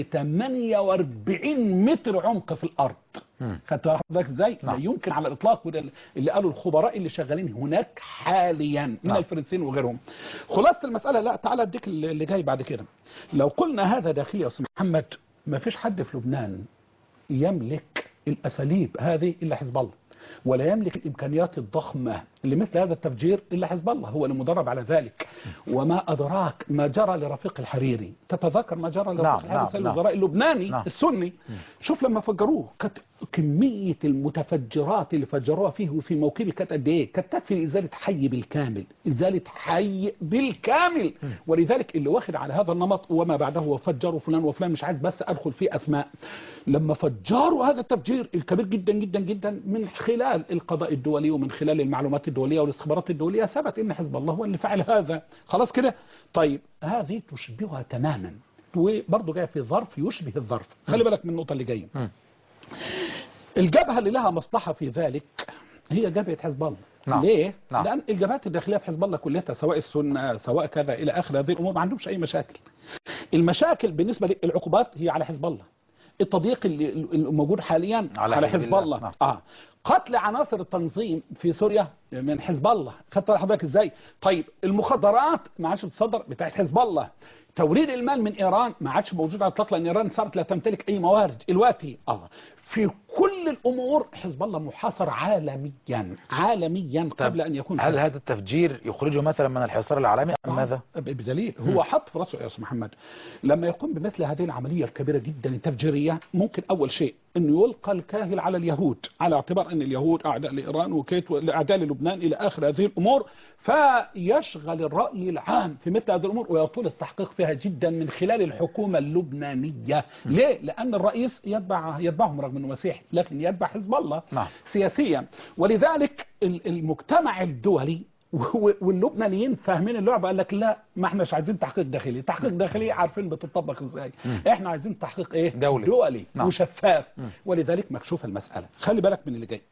48 متر عمق في الارض مم. خدت بالك ازاي؟ لا نعم. يمكن على الاطلاق وده اللي قالوا الخبراء اللي شغالين هناك حاليا من نعم. الفرنسيين وغيرهم. خلاصه المساله لا تعالى اديك اللي جاي بعد كده. لو قلنا هذا داخلي يا استاذ محمد ما فيش حد في لبنان يملك الاساليب هذه الا حزب الله. ولا يملك الامكانيات الضخمه لمثل هذا التفجير الا حزب الله هو المدرب على ذلك وما ادراك ما جرى لرفيق الحريري تتذكر ما جرى لرفيق نعم، الحريري نعم، سيد نعم. الوزراء اللبناني نعم. السني شوف لما فجروه كانت كمية المتفجرات اللي فجروها فيه وفي موكبه كانت قد ايه؟ كانت تكفي ازالة حي بالكامل، ازالة حي بالكامل، ولذلك اللي واخد على هذا النمط وما بعده وفجروا فلان وفلان مش عايز بس ادخل في اسماء. لما فجروا هذا التفجير الكبير جدا جدا جدا من خلال القضاء الدولي ومن خلال المعلومات الدولية والاستخبارات الدولية ثبت ان حزب الله هو اللي فعل هذا، خلاص كده؟ طيب هذه تشبهها تماما وبرضه جايه في ظرف يشبه الظرف، خلي بالك من النقطة اللي جاية. مم. الجبهة اللي لها مصلحة في ذلك هي جبهة حزب الله نعم. ليه؟ نعم. لأن الجبهات الداخلية في حزب الله كلها سواء السنة سواء كذا إلى آخر هذه الأمور ما عندهمش أي مشاكل المشاكل بالنسبة للعقوبات هي على حزب الله التضييق اللي اللي موجود حاليا على على, حزب حزب الله. الله, نعم. آه. قتل عناصر التنظيم في سوريا من حزب الله خدت حضرتك ازاي طيب المخدرات ما عادش بتصدر بتاعت حزب الله توريد المال من ايران ما عادش موجود على الاطلاق لان ايران صارت لا تمتلك اي موارد دلوقتي اه في كل الامور حزب الله محاصر عالميا عالميا قبل ان يكون هل هذا التفجير يخرجه مثلا من الحصار العالمي ام ماذا؟ بدليل هو حط في راسه يا استاذ محمد لما يقوم بمثل هذه العمليه الكبيره جدا التفجيريه ممكن اول شيء انه يلقى الكاهل على اليهود على اعتبار ان اليهود اعداء لايران وكيت واعداء للبنان الى اخر هذه الامور فيشغل الراي العام في مثل هذه الامور ويطول التحقيق فيها جدا من خلال الحكومه اللبنانيه ليه لان الرئيس يتبع يتبعهم رغم انه مسيحي لكن يتبع حزب الله نعم. سياسيا ولذلك ال- المجتمع الدولي و- واللبنانيين فاهمين اللعبه قال لك لا ما احناش عايزين تحقيق داخلي تحقيق داخلي عارفين بتطبق ازاي احنا عايزين تحقيق ايه دولي. دولي نعم. وشفاف ولذلك مكشوفه المساله خلي بالك من اللي جاي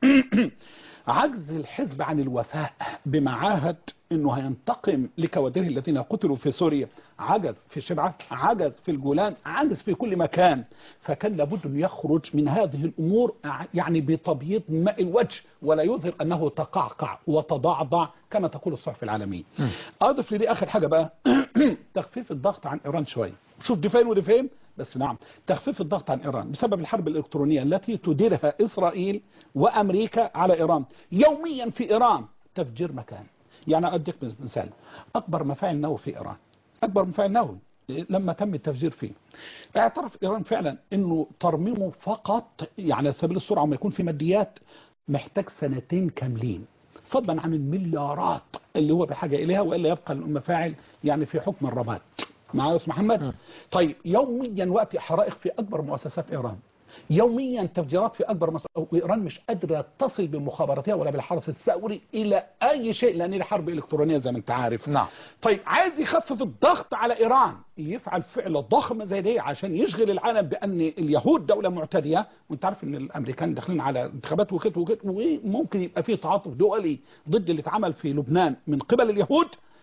عجز الحزب عن الوفاء بما عاهد انه هينتقم لكوادره الذين قتلوا في سوريا عجز في شبعه عجز في الجولان عجز في كل مكان فكان لابد انه يخرج من هذه الامور ع- يعني بتبييض ماء الوجه ولا يظهر انه تقعقع وتضعضع كما تقول الصحف العالميه اضف لدي اخر حاجه بقى تخفيف الضغط عن ايران شويه شوف دي فين ودي فين بس نعم تخفيف الضغط عن ايران بسبب الحرب الالكترونيه التي تديرها اسرائيل وامريكا على ايران يوميا في ايران تفجير مكان يعني اديك مثال اكبر مفاعل نووي في ايران اكبر مفاعل نووي لما تم التفجير فيه اعترف ايران فعلا انه ترميمه فقط يعني على سبيل السرعه وما يكون في ماديات محتاج سنتين كاملين فضلا عن المليارات اللي هو بحاجه اليها والا يبقى المفاعل يعني في حكم الرباط معايا يا استاذ محمد طيب يوميا وقت حرائق في اكبر مؤسسات ايران يوميا تفجيرات في اكبر مصر وايران مش قادره تصل بمخابراتها ولا بالحرس الثوري الى اي شيء لان دي حرب الكترونيه زي ما انت عارف نعم. طيب عايز يخفف الضغط على ايران يفعل فعل ضخم زي ده عشان يشغل العالم بان اليهود دوله معتديه وانت عارف ان الامريكان داخلين على انتخابات وكده وكده وممكن يبقى في تعاطف دولي ضد اللي اتعمل في لبنان من قبل اليهود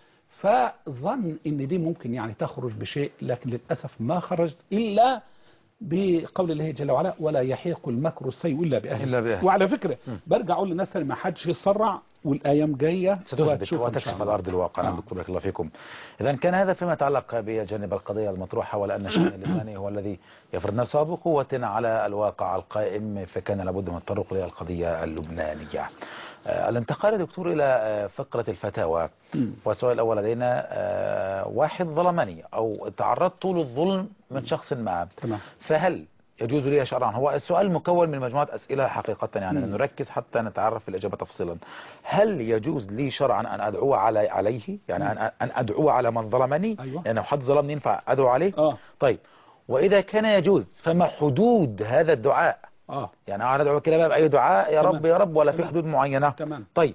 فظن ان دي ممكن يعني تخرج بشيء لكن للاسف ما خرجت الا بقول الله جل وعلا ولا يحيق المكر السيء الا باهله إلا بأهله. وعلى فكره برجع اقول للناس ما حدش يتسرع والايام جايه ستثبت وهتشوف إن شاء وتكشف الله. الأرض الواقع نعم آه. دكتور بارك الله فيكم إذا كان هذا فيما يتعلق بجانب القضية المطروحة ولا أن الشأن اللبناني هو الذي يفرض نفسه بقوة على الواقع القائم فكان لابد من التطرق للقضية اللبنانية آه، الانتقال يا دكتور إلى آه، فقرة الفتاوى مم. والسؤال الأول لدينا آه، واحد ظلمني أو تعرضت للظلم من شخص ما تمام فهل يجوز لي شرعا هو السؤال مكون من مجموعة أسئلة حقيقة يعني مم. نركز حتى نتعرف في الإجابة تفصيلا هل يجوز لي شرعا أن أدعو علي عليه يعني أن أن أدعو على من ظلمني أيوة. يعني لو حد ظلمني ينفع أدعو عليه اه طيب وإذا كان يجوز فما حدود هذا الدعاء اه يعني أنا أدعو كده بقى بأي دعاء يا تمام. رب يا رب ولا في تمام. حدود معينة تمام طيب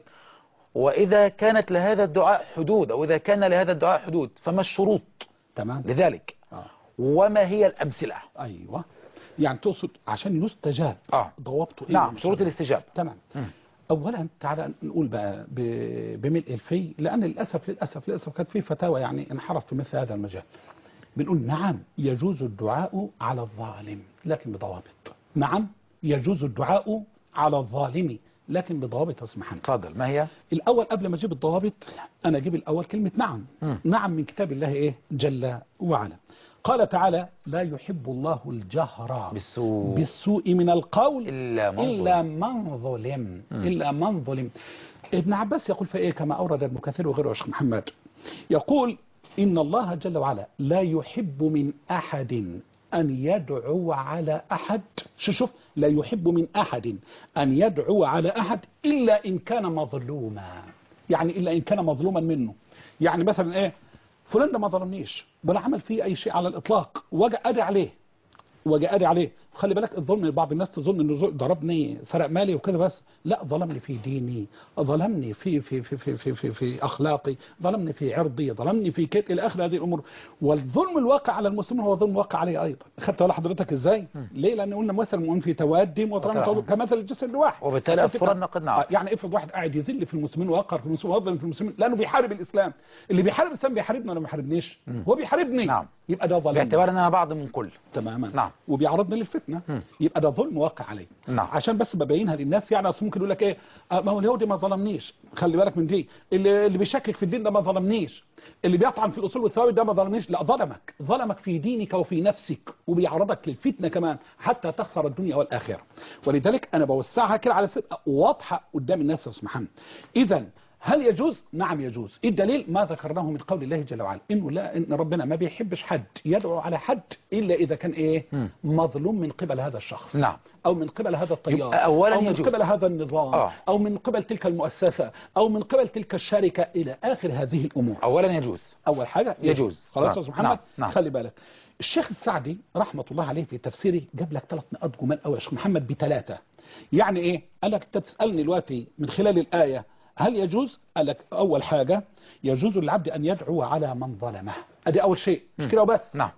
وإذا كانت لهذا الدعاء حدود أو إذا كان لهذا الدعاء حدود فما الشروط تمام لذلك اه وما هي الأمثلة ايوه يعني تقصد عشان يستجاب آه. ضوابطه ايه نعم شروط الاستجابة تمام مم. اولا تعالى نقول بقى ب- بملء الفي لان للاسف للاسف للاسف كانت في فتاوى يعني انحرف في مثل هذا المجال بنقول نعم يجوز الدعاء على الظالم لكن بضوابط نعم يجوز الدعاء على الظالم لكن بضوابط اسمح لي. تفضل ما هي الاول قبل ما اجيب الضوابط انا اجيب الاول كلمه نعم مم. نعم من كتاب الله ايه جل وعلا قال تعالى لا يحب الله الجهر بالسوء بالسوء من القول إلا من إلا ظلم. من ظلم إلا من ظلم ابن عباس يقول في إيه كما أورد ابن كثير وغيره يا شيخ محمد يقول إن الله جل وعلا لا يحب من أحد أن يدعو على أحد شو شوف لا يحب من أحد أن يدعو على أحد إلا إن كان مظلوما يعني إلا إن كان مظلوما منه يعني مثلا إيه فلان ده ما ظلمنيش ولا عمل فيه أي شيء على الإطلاق وجا أدعي عليه وجاء أدعي عليه خلي بالك الظلم بعض الناس تظن انه ظل- ضربني سرق مالي وكذا بس لا ظلمني في ديني ظلمني في في في في في في, في اخلاقي ظلمني في عرضي ظلمني في كيت الى اخر هذه الامور والظلم الواقع على المسلمين هو ظلم واقع عليه ايضا خدت بالك حضرتك ازاي ليه لان قلنا مثل المؤمن في توادهم وطبعاً. وطبعا كمثل الجسد الواحد وبالتالي عشان تبقى- أصفرن قد نعم. آه، يعني افرض واحد قاعد يذل في المسلمين ويقهر في المسلمين ويظلم في المسلمين لانه بيحارب الاسلام اللي بيحارب الاسلام بيحاربنا ولا ما بيحاربنيش هو بيحاربني نعم. يبقى ده ظلم باعتبار أننا بعض من كل تماما نعم. وبيعرضنا للفتنه مم. يبقى ده ظلم واقع عليه نعم. عشان بس ببينها للناس يعني اصل ممكن يقول لك ايه آه، ما هو اليهودي ما ظلمنيش خلي بالك من دي اللي, اللي بيشكك في الدين ده ما ظلمنيش اللي بيطعن في الاصول والثوابت ده ما ظلمنيش لا ظلمك ظلمك في دينك وفي نفسك وبيعرضك للفتنه كمان حتى تخسر الدنيا والاخره ولذلك انا بوسعها كده على سبب واضحه قدام الناس يا استاذ محمد اذا هل يجوز؟ نعم يجوز، إيه الدليل؟ ما ذكرناه من قول الله جل وعلا، إنه لا إن ربنا ما بيحبش حد يدعو على حد إلا إذا كان إيه؟ مم. مظلوم من قبل هذا الشخص. نعم. أو من قبل هذا التيار. يبقى أولاً أو من يجوز. قبل هذا النظام. آه. أو من قبل تلك المؤسسة، أو من قبل تلك الشركة إلى آخر هذه الأمور. أولا يجوز أول حاجة يجوز. خلاص نعم. يا أستاذ محمد نعم. نعم. خلي بالك الشيخ السعدي رحمة الله عليه في تفسيره جاب لك ثلاث نقاط جمال قوي يا شيخ محمد بثلاثة يعني إيه قال لك أنت بتسألني دلوقتي من خلال الآية هل يجوز قال لك أول حاجة يجوز للعبد أن يدعو على من ظلمه أدي أول شيء مش كده وبس نعم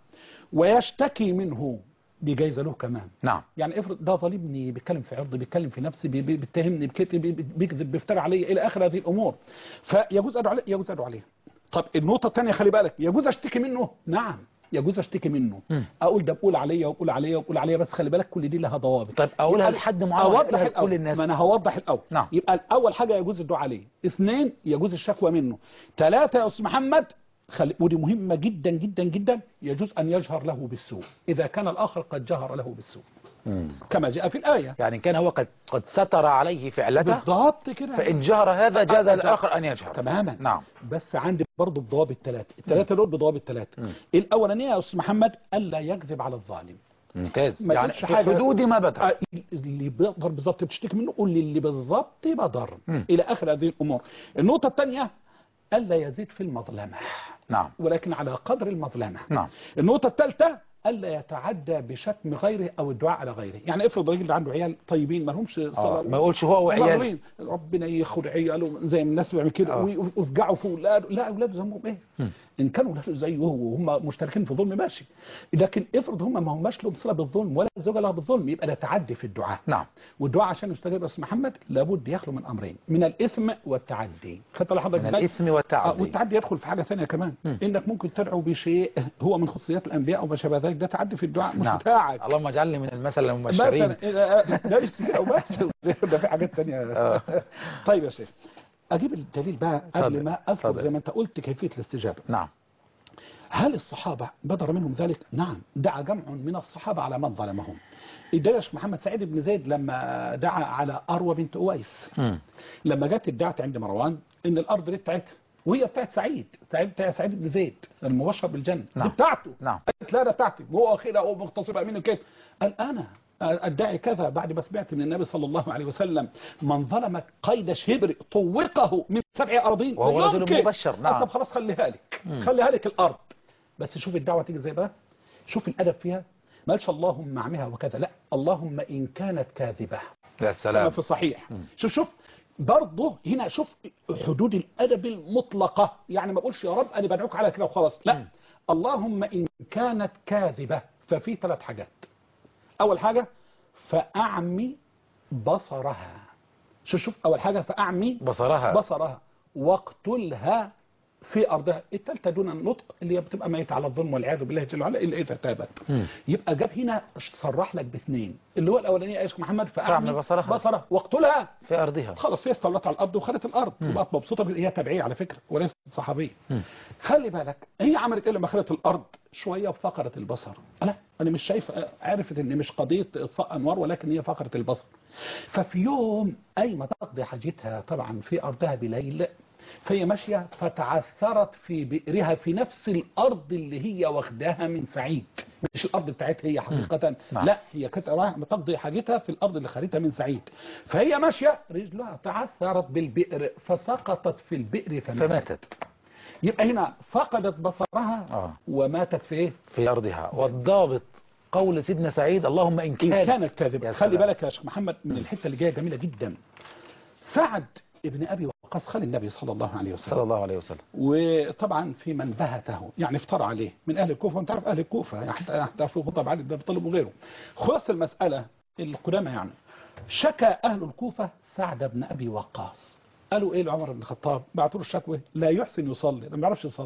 ويشتكي منه بجايزة له كمان نعم يعني افرض ده ظالمني بيتكلم في عرضي بيتكلم في نفسي بي- بي- بيتهمني بكتب بي- بي- بيكذب بيفتري علي الى اخر هذه الامور فيجوز ادعو عليه يجوز ادعو عليه طب النقطه الثانيه خلي بالك يجوز اشتكي منه نعم يجوز اشتكي منه مم. اقول ده بقول عليا وبقول عليا وبقول عليا بس خلي بالك كل دي لها ضوابط طيب أقولها يبقى لحد معين ولا اوضح أقولها الاول لكل الناس؟ ما انا هوضح الاول نعم. يبقى اول حاجه يجوز الدعاء عليه اثنين يجوز الشكوى منه ثلاثه يا استاذ محمد خلي ودي مهمه جدا جدا جدا يجوز ان يجهر له بالسوء اذا كان الاخر قد جهر له بالسوء مم. كما جاء في الآية يعني كان هو قد قد ستر عليه فعلته بالضبط كده فإن جهر هذا جاز أ- الآخر أن يجهر تماما نعم بس عندي برضه بضوابط ثلاثة الثلاثة دول بضوابط ثلاثة مم. الأولانية يا أستاذ محمد ألا يكذب على الظالم ممتاز ما يعني يقولش في حاجة. حدود ما بدأ آه، اللي بيقدر بالظبط بتشتكي منه قول لي اللي بالظبط بضر مم. إلى آخر هذه الأمور النقطة الثانية ألا يزيد في المظلمة نعم ولكن على قدر المظلمة نعم النقطة الثالثة ألا يتعدى بشتم غيره أو الدعاء على غيره يعني افرض راجل عنده عيال طيبين ما لهمش آه. صلاة ما يقولش هو وعياله ومغرورين. ربنا ياخد عياله زي ما الناس بيعمل كده آه. ويفجعوا في اولاده لا اولاده ذنبهم ايه مم. ان كانوا اولاده زيه هو وهم مشتركين في الظلم ماشي لكن افرض هم ما هماش لهم صله بالظلم ولا الزوجه لها بالظلم يبقى ده تعدي في الدعاء نعم والدعاء عشان يستجاب يا استاذ محمد لابد يخلو من امرين من الاثم والتعدي خدت لحضرتك من إزاي؟ الإثم آه، والتعدي والتعدي يدخل في حاجه ثانيه كمان مم. انك ممكن تدعو بشيء هو من خصوصيات الانبياء او ما شابه ذلك ده تعدي في الدعاء مش نعم بتاعك اللهم اجعلني من المثل المبشرين مثلا إذا- ده مش كده وبس ده في حاجات تانية آه. طيب يا شيخ اجيب الدليل بقى اتفضل. قبل ما اذكر اتفضل. زي ما انت قلت كيفيه الاستجابه نعم هل الصحابة بدر منهم ذلك؟ نعم دعا جمع من الصحابة على من ظلمهم الدلش محمد سعيد بن زيد لما دعا على أروى بنت أويس مم. لما جت ادعت عند مروان ان الارض دي بتاعتها وهي بتاعت سعيد سعيد بتاع سعيد بن زيد المبشر بالجنه نعم. دي بتاعته نعم. قالت لا ده بتاعتي هو اخيرا هو مغتصب امين كده قال انا ادعي كذا بعد ما سمعت من النبي صلى الله عليه وسلم من ظلمك قيد شبر طوقه من سبع اراضين وهو لا رجل يمكن. مبشر، نعم. قال طب خلاص خليها لك مم. خليها لك الارض بس شوف الدعوه تيجي ازاي بقى شوف الادب فيها ما قالش اللهم اعمها وكذا لا اللهم ان كانت كاذبه يا كما سلام في الصحيح شوف شوف برضه هنا شوف حدود الادب المطلقه يعني ما اقولش يا رب انا بدعوك على كده وخلاص لا اللهم ان كانت كاذبه ففي ثلاث حاجات اول حاجه فاعمي بصرها شوف شوف اول حاجه فاعمي بصرها بصرها واقتلها في ارضها الثالثه دون النطق اللي هي بتبقى ميته على الظلم والعياذ بالله جل وعلا الا اذا تابت مم. يبقى جاب هنا صرح لك باثنين اللي هو الاولانيه يا شيخ محمد فاعمي فأعمي بصرها. بصرها واقتلها في أرضها خلاص هي استولت على الارض وخدت الارض مم. وبقت مبسوطه بال- هي تبعيه على فكره وليست صحابيه مم. خلي بالك هي عملت ايه لما خدت الارض شويه فقرت البصر لا انا مش شايف عرفت ان مش قضيه اطفاء انوار ولكن هي فقرت البصر ففي يوم اي ما تقضي حاجتها طبعا في ارضها بليل فهي ماشيه فتعثرت في بئرها في نفس الارض اللي هي واخداها من سعيد مش الارض بتاعتها هي حقيقه نعم. لا هي كانت رايحه تقضي حاجتها في الارض اللي خدتها من سعيد فهي ماشيه رجلها تعثرت بالبئر فسقطت في البئر فماتت فماتت يبقى هنا فقدت بصرها آه. وماتت في ايه في أرضها والضابط قول سيدنا سعيد اللهم إن إن كان كانت كاذبة يا خلي سلام. بالك يا شيخ محمد من الحتة اللي جاية جميلة جدا سعد ابن أبي وقاص خالي النبي صلى الله عليه صلى وسلم الله عليه وسلم وطبعا في من بهته يعني افترى عليه من أهل الكوفة وانت عارف أهل الكوفة يعني حتى حتى في خطب علي بن أبي طالب وغيره خلاص المسألة القدامى يعني شكى أهل الكوفة سعد بن أبي وقاص قالوا ايه لعمر بن الخطاب بعتوا له الشكوى لا يحسن يصلي ما بيعرفش يصلي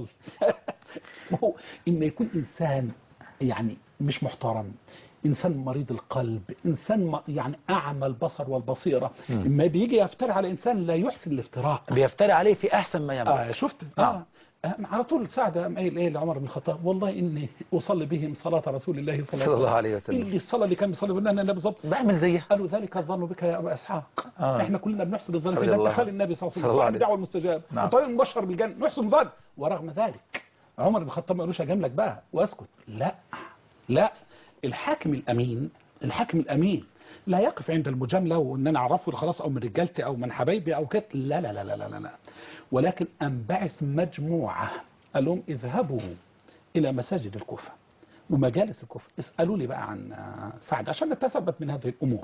ما هو ان يكون انسان يعني مش محترم انسان مريض القلب انسان م- يعني اعمى البصر والبصيره مم. اما بيجي يفتري على انسان لا يحسن الافتراء بيفتري عليه في أحسن ما ينبغي آه شفت نعم. آه. آه على طول سعد قام قايل ايه لعمر بن الخطاب والله اني اصلي بهم صلاه رسول الله صلى صلى الله الله عليه وسلم اللي الصلاه اللي كان بيصلي بها النبي بالظبط بعمل زيها قالوا ذلك الظن بك يا ابا اسحاق آه. احنا كلنا بنحسن الظن رضي في ده الله دخل النبي صلى الله صلى عليه الله وسلم عليه صاحب الدعوه المستجاب نعم. وطريق المبشر بالجنه نحسن الظن ورغم ذلك عمر بن الخطاب ما قالوش اجاملك بقى واسكت لا لا الحاكم الامين الحاكم الامين لا يقف عند المجامله وان انا اعرفه خلاص او من رجالتي او من حبايبي او كده لا لا لا لا لا لا, لا. ولكن انبعث مجموعه قال لهم اذهبوا الى مساجد الكوفه ومجالس الكفر اسألوا لي بقى عن آه، سعد عشان نتثبت من هذه الأمور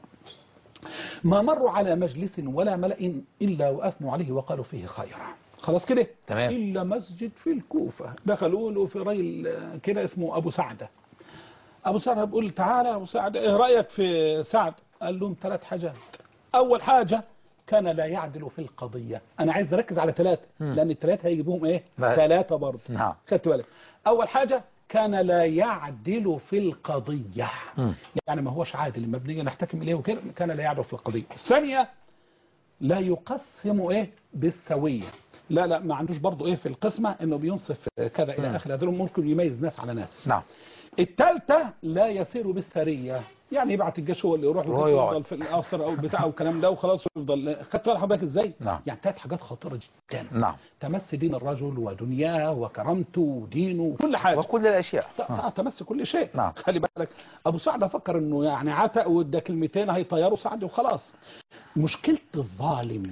ما مروا على مجلس ولا ملأ إلا وأثنوا عليه وقالوا فيه خيرا خلاص كده تمام. إلا مسجد في الكوفة دخلوا له في رجل آه، كده اسمه أبو سعدة أبو سعدة بيقول تعالى يا أبو سعدة إيه رأيك في سعد قال لهم ثلاث حاجات أول حاجة كان لا يعدل في القضية أنا عايز نركز على ثلاثة مم. لأن الثلاثة هيجيبوهم إيه لا. ثلاثة برضه نعم خدت بالك اول حاجه كان لا يعدل في القضيه مم. يعني ما هوش عادل لما بنيجي نحتكم اليه وكده كان لا يعدل في القضيه الثانيه لا يقسم ايه بالسويه لا لا ما عندوش برضه ايه في القسمه انه بينصف كذا مم. الى اخره هذول ممكن يميز ناس على ناس نعم الثالثه لا يسير بالسريه يعني يبعت الجيش هو اللي يروح وهو وكده يقعد. يفضل في القصر او بتاع والكلام ده وخلاص يفضل خدت بالك حضرتك ازاي؟ نعم. يعني ثلاث حاجات خطيره جدا نعم تمس دين الرجل ودنياه وكرامته ودينه وكل حاجه وكل الأشياء ت- آه. ت- تمس كل شيء نعم. خلي بالك ابو سعد فكر انه يعني عتق وادى كلمتين هيطيروا سعد وخلاص مشكله الظالم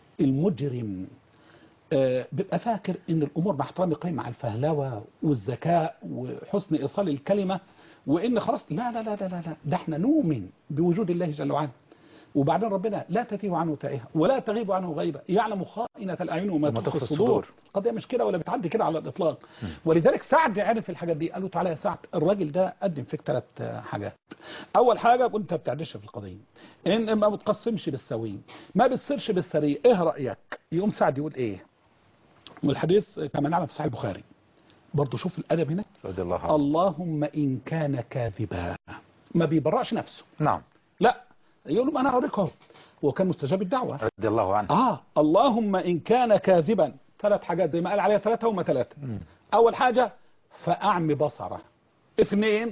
المجرم آه، بيبقى فاكر ان الامور مع احترامي قايمه على الفهلوه والذكاء وحسن ايصال الكلمه وان خلاص لا لا لا لا لا, لا ده احنا نؤمن بوجود الله جل وعلا وبعدين ربنا لا تتيه عنه تائهه ولا تغيب عنه غيبه يعلم خائنة الاعين وما وما تخفي تخفي الصدور الصدور. قضيه مش كده ولا بتعدي كده على الاطلاق ولذلك سعد عرف الحاجات دي قال له تعالى يا سعد الراجل ده قدم فيك ثلاث حاجات اول حاجه انت ما بتعدلش في القضيه ان ما بتقسمش بالسويه ما بتصيرش بالسريه ايه رايك يقوم سعد يقول ايه والحديث كما نعلم في صحيح البخاري برضه شوف الادب هنا رضي الله عنه اللهم ان كان كاذبا ما بيبرأش نفسه نعم لا يقول لهم انا هوريك اهو هو كان مستجاب الدعوة رضي الله عنه اه اللهم ان كان كاذبا ثلاث حاجات زي ما قال عليها ثلاثة وما ثلاثة مم. اول حاجة فاعمي بصره اثنين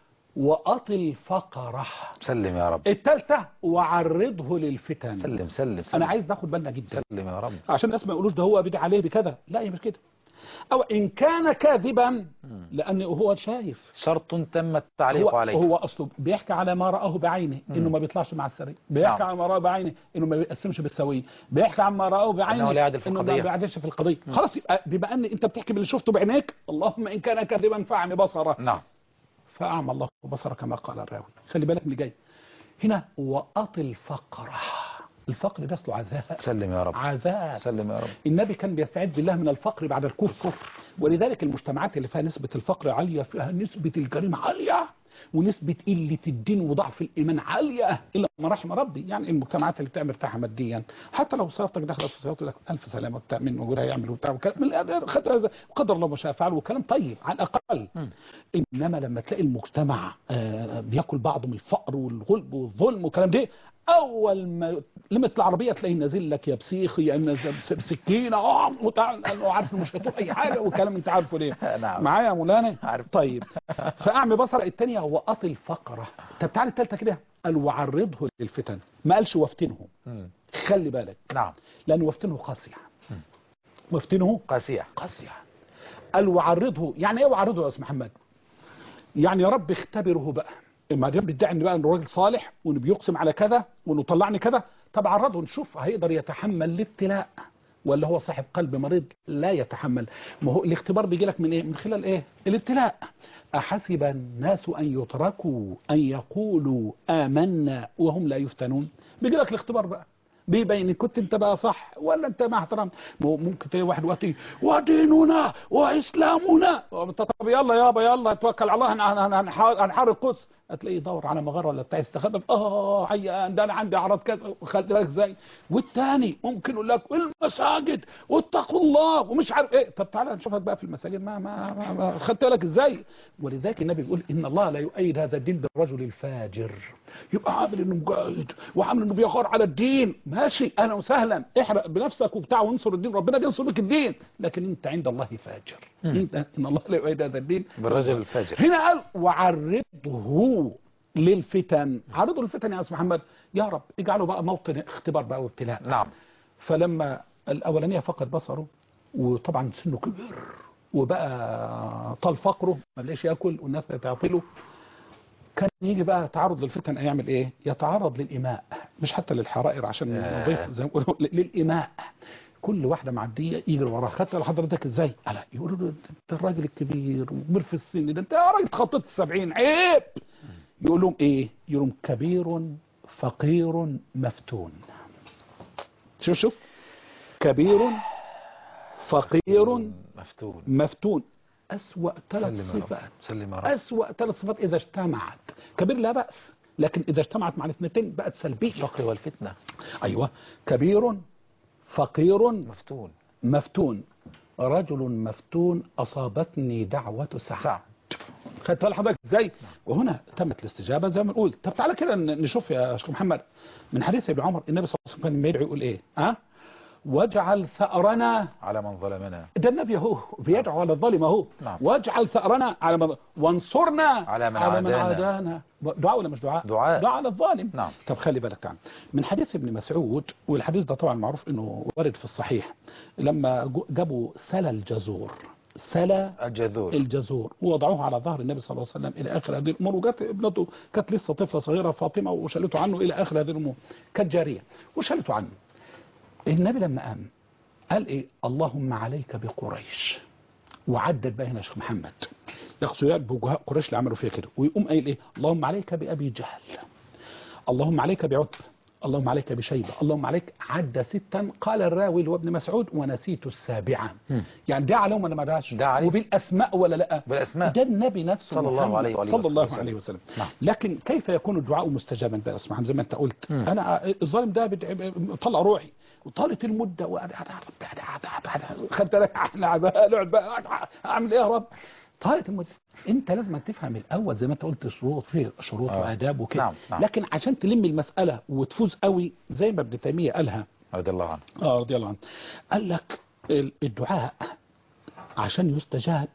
واطل فقره سلم يا رب الثالثة وعرضه للفتن سلم سلم سلم انا عايز ناخد بالنا جدا سلم يا رب عشان الناس ما يقولوش ده هو بدع عليه بكذا لا هي مش كده او ان كان كاذبا لانه هو شايف شرط تم التعليق هو, عليه هو اصله بيحكي على ما رآه بعينه انه ما بيطلعش مع السرير بيحكي نعم. على ما رآه بعينه انه ما بيقسمش بالسويه بيحكي عن ما رآه بعينه أنه لا يعدل في انه القضية. ما بيعدلش في القضيه خلاص يبقى بما ان انت بتحكي باللي شفته بعينيك اللهم ان كان كاذبا فاعمي بصره نعم فاعمى الله بصره كما قال الراوي خلي بالك من اللي جاي هنا واطل فقره الفقر ده اصله عذاب سلم يا رب عذاب سلم يا رب النبي كان بيستعد بالله من الفقر بعد الكفر ولذلك المجتمعات اللي فيها نسبة الفقر عالية فيها نسبة الجريمة عالية ونسبة قلة الدين وضعف الإيمان عالية إلا ما رحم ربي يعني المجتمعات اللي بتبقى مرتاحة ماديا حتى لو صياغتك دخلت في صياغة لك ألف سلامة والتأمين موجود هيعمل وبتاع وكلام من الآخر خد هذا قدر الله ما شاء فعل وكلام طيب على الأقل مم. إنما لما تلاقي المجتمع آه، بياكل بعضه من الفقر والغلب والظلم والكلام ده اول ما لمس العربيه تلاقيه نازل لك يا بسيخ يا نازل بس- بسكينه اه وتعال لانه عارف إنه مش هتقول اي حاجه والكلام انت عارفه ليه نعم. معايا يا مولانا عارف. طيب فاعمي بصر الثانيه واطل فقره طب تعالى الثالثه كده قال وعرضه للفتن ما قالش وافتنه مم. خلي بالك نعم لان وافتنه قاسيه وافتنه قاسية قاسية قال وعرضه يعني ايه وعرضه يا استاذ محمد يعني يا رب اختبره بقى ما دام بيدعي ان بقى انه راجل صالح وانه بيقسم على كذا وانه طلعني كذا طب عرضه نشوف هيقدر يتحمل الابتلاء ولا هو صاحب قلب مريض لا يتحمل ما هو الاختبار بيجي لك من ايه من خلال ايه الابتلاء احسب الناس ان يتركوا ان يقولوا امنا وهم لا يفتنون بيجي لك الاختبار بقى بيبين إن كنت انت بقى صح ولا انت مع احترام مو- ممكن تلاقي واحد وقتي وديننا واسلامنا طب يلا يابا يلا توكل على الله هن- هن- هنحار- هنحارب القدس هتلاقيه يدور على مغاره ولا بتاع يستخبى في- اه عيان ده انا عندي اعراض كذا خلي بالك ازاي والتاني ممكن يقول لك المساجد واتقوا الله ومش عارف ايه طب تعالى نشوفك بقى في المساجد ما ما, ما, ما خدت بالك ازاي ولذلك النبي بيقول ان الله لا يؤيد هذا الدين بالرجل الفاجر يبقى عامل انه مجاهد وعامل انه بيغار على الدين ماشي اهلا وسهلا احرق بنفسك وبتاع وانصر الدين ربنا بينصر بك الدين لكن انت عند الله فاجر انت ان الله لا يؤيد هذا الدين بالرجل الفاجر هنا قال وعرضه للفتن عرضه للفتن يا استاذ محمد يا رب اجعله بقى موطن اختبار بقى وابتلاء نعم فلما الاولانيه فقد بصره وطبعا سنه كبر وبقى طال فقره ما بلاش ياكل والناس بتعطله كان يجي بقى تعرض للفتن يعمل ايه يتعرض للإماء مش حتى للحرائر عشان ياه. نضيف زي ما بيقولوا للإماء كل واحده معديه يجري وراها خدت لحضرتك ازاي؟ قال يقولوا له انت الراجل الكبير وكبير في السن ده انت يا راجل تخطيت السبعين عيب يقول لهم ايه؟ يقول لهم كبير فقير مفتون شوف شوف كبير فقير مفتون مفتون أسوأ ثلاث سلم يا رب صفات سلم يا رب أسوأ ثلاث صفات إذا اجتمعت كبير لا بأس لكن إذا اجتمعت مع الاثنتين بقت سلبية الفقر والفتنة أيوة كبير فقير مفتون مفتون رجل مفتون أصابتني دعوة سعد سعد خدت بالك حضرتك ازاي وهنا تمت الاستجابه زي ما نقول طب تعالى كده ن- نشوف يا شيخ محمد من حديث ابن عمر النبي صلى الله عليه وسلم كان يدعو يقول ايه ها واجعل ثأرنا على من ظلمنا ده النبي اهو بيدعو على الظالم اهو نعم. واجعل ثأرنا على من وانصرنا على من على من عادانا. عادانا دعاء ولا مش دعاء دعاء. دعاء على الظالم نعم. طب خلي بالك تعال من حديث ابن مسعود والحديث ده طبعا معروف انه وارد في الصحيح لما جو- جابوا سلا الجزور سلا الجذور الجزور ووضعوه على ظهر النبي صلى الله عليه وسلم الى اخر هذه الامور وجت ابنته كانت لسه طفله صغيره فاطمه وشالته عنه الى اخر هذه الامور كانت جاريه وشالته عنه النبي لما قام قال ايه اللهم عليك بقريش وعدد بقى هنا يا شيخ محمد يقصد بوجهاء قريش اللي عملوا فيها كده ويقوم قايل ايه اللهم عليك بابي جهل اللهم عليك بعتبه اللهم عليك بشيبه اللهم عليك عد ستا قال الراوي اللي هو ابن مسعود ونسيت السابعه مم. يعني ده عليهم ولا ما دعاش دعا عليهم. وبالاسماء ولا لا بالأسماء ده النبي نفسه صلى الله محمد عليه وآله صلى الله وسلم. عليه وسلم نعم. لكن كيف يكون الدعاء مستجابا بقى اسمع زي ما انت قلت مم. انا الظالم ده بدع- طلع روحي وطالت المده وقعد خدت بالك احنا بقى نقعد بقى اعمل ايه يا رب طهارة المد انت لازم تفهم الاول زي ما انت قلت شروط في شروط آه. واداب وكده نعم، نعم. لكن عشان تلم المسألة وتفوز قوي زي ما ابن تيمية قالها رضي الله عنه اه رضي الله عنه قال لك ال- الدعاء عشان يستجاب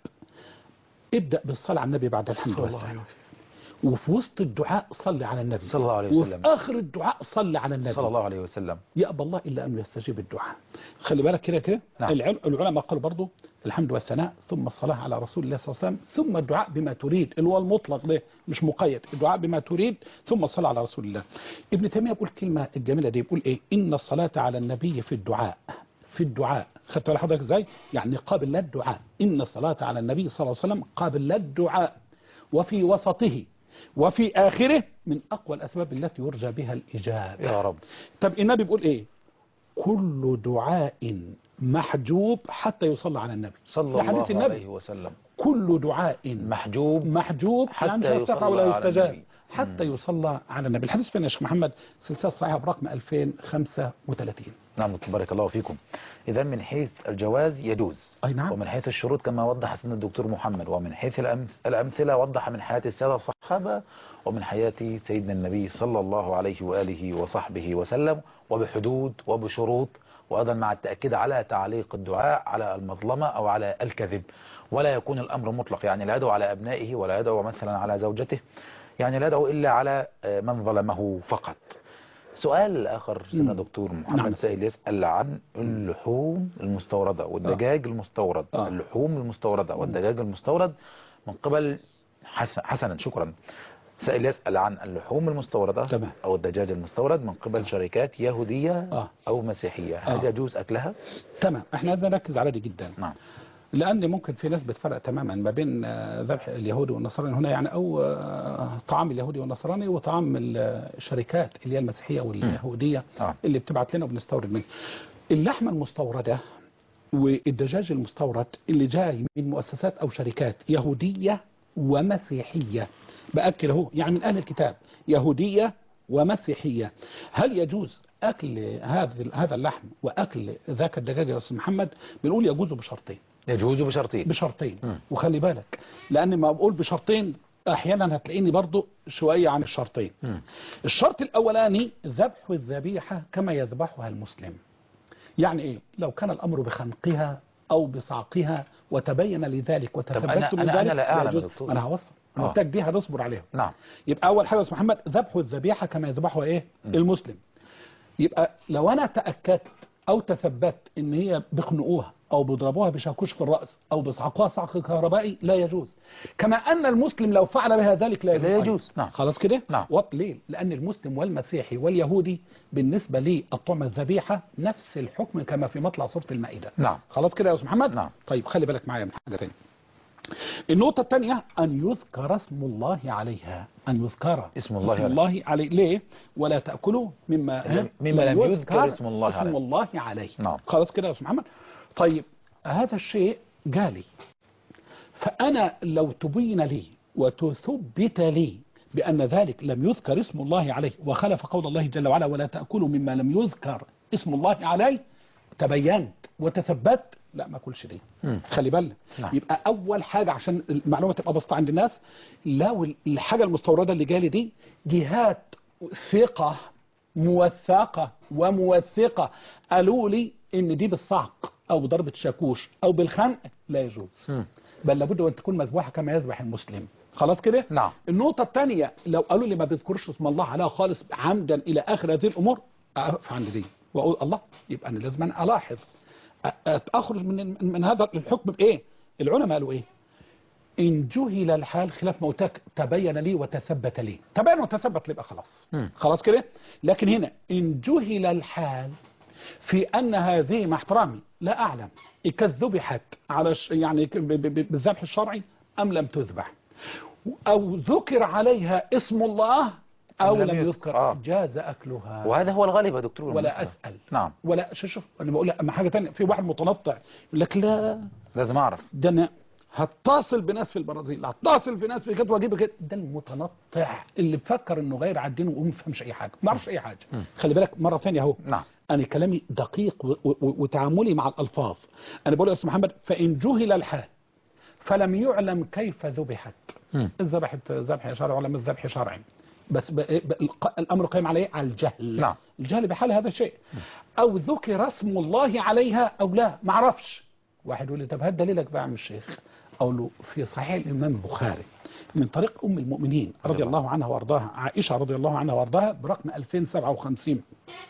ابدأ بالصلاة على النبي بعد الحمد صلى الله لله عليه وفي وسط الدعاء صلي على النبي صلى الله عليه وفي وسلم. آخر الدعاء صلي على النبي صلى الله عليه وسلم يأبى الله إلا أن يستجيب الدعاء خلي بالك كده كده نعم. العل- العلماء قالوا برضو الحمد والثناء ثم الصلاة على رسول الله صلى الله عليه وسلم ثم الدعاء بما تريد اللي هو المطلق ده مش مقيد الدعاء بما تريد ثم الصلاة على رسول الله ابن تيمية بيقول كلمة الجميلة دي بيقول إيه إن الصلاة على النبي في الدعاء في الدعاء خدت بالك حضرتك ازاي يعني قابل للدعاء إن الصلاة على النبي صلى الله عليه وسلم قابل للدعاء وفي وسطه وفي آخره من أقوى الأسباب التي يرجى بها الإجابة يا رب طب النبي بيقول ايه كل دعاء محجوب حتى يصلى على النبي صلى ده حديث الله النبي عليه وسلم كل دعاء محجوب محجوب حتى يعني مش هيفتح يصلى ولا على يستجاب النبي. حتى يصلى على النبي الحديث فين يا شيخ محمد سلسله صحيحه برقم 2035 نعم بارك الله فيكم إذا من حيث الجواز يجوز اي نعم ومن حيث الشروط كما وضح سيدنا الدكتور محمد ومن حيث الأمث- الأمثلة وضح من حياة السادة الصحابة ومن حياة سيدنا النبي صلى الله عليه وآله وصحبه وسلم وبحدود وبشروط وأيضا مع التأكيد على تعليق الدعاء على المظلمة أو على الكذب ولا يكون الأمر مطلق يعني لا يدعو على أبنائه ولا يدعو مثلا على زوجته يعني لا يدعو إلا على آه، من ظلمه فقط سؤال آخر سيدنا مم. دكتور محمد نعم. سائل يسأل عن اللحوم المستوردة والدجاج المستورد آه. اللحوم المستوردة والدجاج المستورد من قبل حسن حسنا شكرا سائل يسأل عن اللحوم المستوردة تمام. أو الدجاج المستورد من قبل شركات يهودية آه. أو مسيحية هل آه. يجوز أكلها؟ تمام احنا لازم نركز على دي جدا نعم لان ممكن في ناس بتفرق تماما ما بين آه، ذبح اليهودي والنصراني هنا يعني او آه، طعام اليهودي والنصراني وطعام الشركات اللي هي المسيحيه واليهوديه آه. اللي بتبعت لنا وبنستورد منها اللحمه المستورده والدجاج المستورد اللي جاي من مؤسسات او شركات يهوديه ومسيحيه باكد اهو يعني من اهل الكتاب يهوديه ومسيحيه هل يجوز اكل هذا هذا اللحم واكل ذاك الدجاج يا استاذ محمد بنقول يجوز بشرطين يجوز بشرطين بشرطين مم. وخلي بالك لان ما بقول بشرطين احيانا هتلاقيني برضو شويه عن الشرطين مم. الشرط الاولاني ذبح الذبيحه كما يذبحها المسلم يعني ايه لو كان الامر بخنقها او بصعقها وتبين لذلك أنا- وتثبت من أنا- ذلك أنا لا أعلم يا يجوز. دكتور. ما انا هوصل آه. انا قلت لك دي هنصبر عليها نعم يبقى اول حاجه يا استاذ محمد ذبح الذبيحه كما يذبحها ايه المسلم يبقى لو انا تاكدت او تثبت ان هي بيخنقوها او بيضربوها بشاكوش في الراس او بيصعقوها صعق كهربائي لا يجوز كما ان المسلم لو فعل بها ذلك لا يجوز, لا أيضا. يجوز. نعم. خلاص كده نعم. وط ليه لان المسلم والمسيحي واليهودي بالنسبه للطعم الذبيحه نفس الحكم كما في مطلع سوره المائده نعم. خلاص كده يا استاذ محمد نعم. طيب خلي بالك معايا من حاجه ثانيه النقطة الثانية أن يذكر اسم الله عليها أن يذكر اسم الله اسم عليه. الله عليه ليه ولا تأكلوا مما لم- مما لم يذكر اسم الله اسم عليه. الله عليه نعم. خلاص كده يا أستاذ محمد طيب هذا الشيء جالي فأنا لو تبين لي وتثبت لي بأن ذلك لم يذكر اسم الله عليه وخلف قول الله جل وعلا ولا تأكلوا مما لم يذكر اسم الله عليه تبينت وتثبت لا ما كلش دي مم. خلي بالك نعم. يبقى اول حاجه عشان المعلومه تبقى بسيطه عند الناس لو الحاجه المستورده اللي جالي دي جهات ثقه موثقه وموثقه قالوا لي ان دي بالصعق او بضربه شاكوش او بالخنق لا يجوز مم. بل لابد ان تكون مذبوحه كما يذبح المسلم خلاص كده نعم. النقطه الثانيه لو قالوا لي ما بيذكرش اسم الله عليها خالص عمدا الى اخر هذه الامور اقف عند دي واقول الله يبقى انا لازم أنا الاحظ أ- أ- اخرج من من هذا الحكم بايه العلماء قالوا ايه ان جهل الحال خلاف موتك تبين لي وتثبت لي تبين وتثبت لي يبقى خلاص مم. خلاص كده لكن هنا ان جهل الحال في ان هذه مع احترامي لا اعلم كانت ذبحت على ش- يعني ك- ب- ب- بالذبح الشرعي ام لم تذبح او ذكر عليها اسم الله او أم لم لم يذكر. يذكر آه. جاز اكلها وهذا هو الغالب يا دكتور ولا بالمناسبة. اسال نعم ولا شوف شوف انا بقول لك اما حاجه ثانيه في واحد متنطع يقول لك لا لازم أعرف ده انا هتصل بناس في البرازيل هتصل في ناس في كده واجيب كده ده المتنطع اللي بفكر انه غير عن دينه وما بيفهمش اي حاجه ما يعرفش اي حاجه خلي بالك مره ثانيه اهو نعم انا كلامي دقيق و- و- وتعاملي مع الالفاظ انا بقول يا استاذ محمد فان جهل الحال فلم يعلم كيف ذبحت مم. ذبحت ذبح شرعي ولا مش ذبح شرعي بس ب... ب... الق- الامر قائم عليه على الجهل نعم. الجهل بحال هذا الشيء او ذكر اسم الله عليها او لا ما اعرفش واحد يقول لي طب هات دليلك بقى يا عم الشيخ اقول له في صحيح الامام البخاري من طريق ام المؤمنين رضي الله عنها وارضاها عائشه رضي الله عنها وارضاها برقم 2057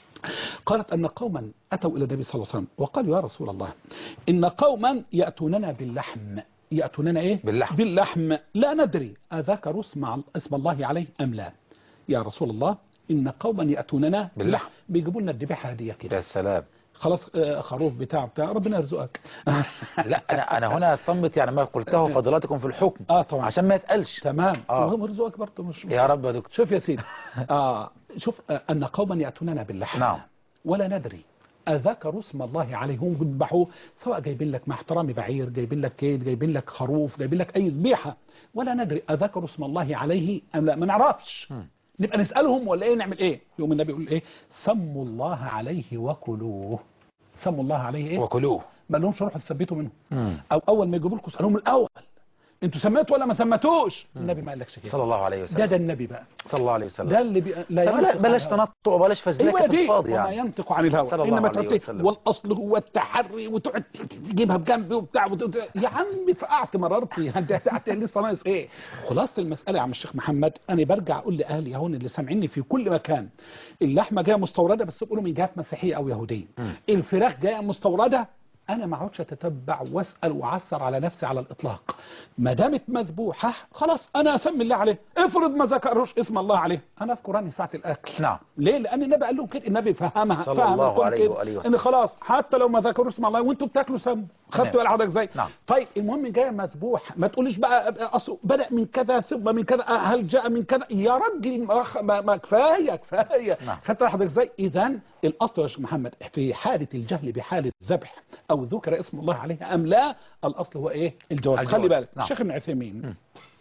قالت أن قوما أتوا إلى النبي صلى الله عليه وسلم وقالوا يا رسول الله إن قوما يأتوننا باللحم يأتوننا إيه؟ باللحم. باللحم لا ندري أذكروا اسم, اسم الله عليه أم لا يا رسول الله إن قوما يأتوننا باللحم. بيجيبوا لنا الذبيحة هدية كده يا سلام خلاص آه، خروف بتاع بتاع ربنا يرزقك لا انا انا هنا استنبط يعني ما قلته فضلاتكم في الحكم اه طبعا عشان ما يسالش تمام آه. وهو يرزقك برضه مش يا رب يا دكتور شوف يا سيدي آه شوف آه أن قوما يأتوننا باللحم نعم. ولا ندري أذكروا اسم الله عليهم بيذبحوه سواء جايبين لك مع احترامي بعير جايبين لك كيد جايبين لك خروف جايبين لك أي ذبيحة ولا ندري أذكروا اسم الله عليه أم لا ما نعرفش نبقى نسألهم ولا إيه نعمل إيه يوم النبي يقول إيه سموا الله عليه وكلوه سموا الله عليه إيه وكلوه ما لهمش روحوا تثبتوا منه مم. أو أول ما يجيبوا لكم اسألوهم الأول أنتوا سميتوا ولا ما سميتوش النبي ما قالكش كده صلى الله عليه ده وسلم ده النبي بقى صلى الله عليه وسلم ده اللي بي... لا طب لا ينطق بلاش عن الهوى. تنطع وبلاش ايوه فزلكه في دي الفاضي وما يعني ينطق عن الهوى صلى الله انما عليه تقول إيه؟ وسلم. والاصل هو التحري وتقعد تجيبها بجنبي وبتاع وت... يا عم فقعت مرارتي انت انت لسه ناقص ايه خلاصه المساله يا عم الشيخ محمد انا برجع اقول لاهلي هون اللي سامعيني في كل مكان اللحمه جايه مستورده بس بيقولوا من جهات مسيحيه او يهوديه الفراخ جايه مستورده انا ما اقعدش اتتبع واسال واعثر على نفسي على الاطلاق ما دامت مذبوحه خلاص انا اسمي الله عليه افرض ما ذكروش اسم الله عليه انا اذكر عني ساعه الاكل نعم ليه لان النبي قال لهم كده النبي فهمها صلى فهم الله الكل عليه كده وآله وسلم. ان خلاص حتى لو ما ذكروا اسم الله وانتوا بتاكلوا سم خدتوا نعم. بالك حضرتك ازاي نعم. طيب المهم جاي مذبوح ما تقوليش بقى اصل بدا من كذا ثم من كذا هل جاء من كذا يا راجل ما, ما, ما كفايه كفايه نعم. خدت بالك حضرتك ازاي اذا الاصل يا شيخ محمد في حاله الجهل بحاله ذبح او ذكر اسم الله عليه ام لا الاصل هو ايه الجواز الجواز. خلي بالك نعم. الشيخ ابن عثيمين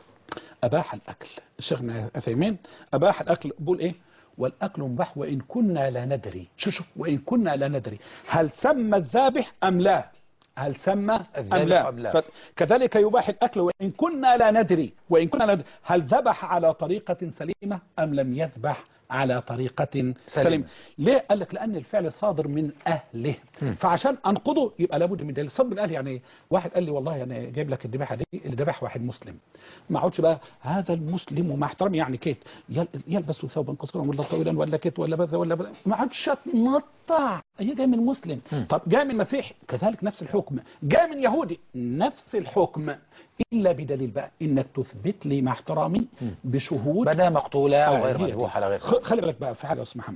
أباح الأكل الشيخ ابن عثيمين أباح الأكل بقول إيه والأكل مباح وإن كنا لا ندري شو شوف وإن كنا لا ندري هل سمى الذابح أم لا هل سمى أم الذابح لا, أم لا؟ ف- كذلك يباح الأكل وإن كنا لا ندري وإن كنا لا ندري هل ذبح على طريقة سليمة أم لم يذبح على طريقة سليمة, سليمة. ليه قال لك لأن الفعل صادر من أهله فعشان أنقضه يبقى لابد من دليل صادر من أهله يعني إيه؟ واحد قال لي والله يعني جايب لك الذبيحة دي اللي ذبح واحد مسلم ما اقعدش بقى هذا المسلم ومع احترامي يعني كيت يل- يلبس ثوبا قصيرا ولا طويلا ولا كيت ولا بذا ولا بذا ما عادش اتنطع هي جاي من مسلم طب جاي من مسيحي كذلك نفس الحكم جاي من يهودي نفس الحكم الا بدليل بقى انك تثبت لي مع احترامي بشهود بدا مقتولة او آه، غير هي مذبوح دي. على غير خ- خلي بالك بقى في حاجه يا استاذ محمد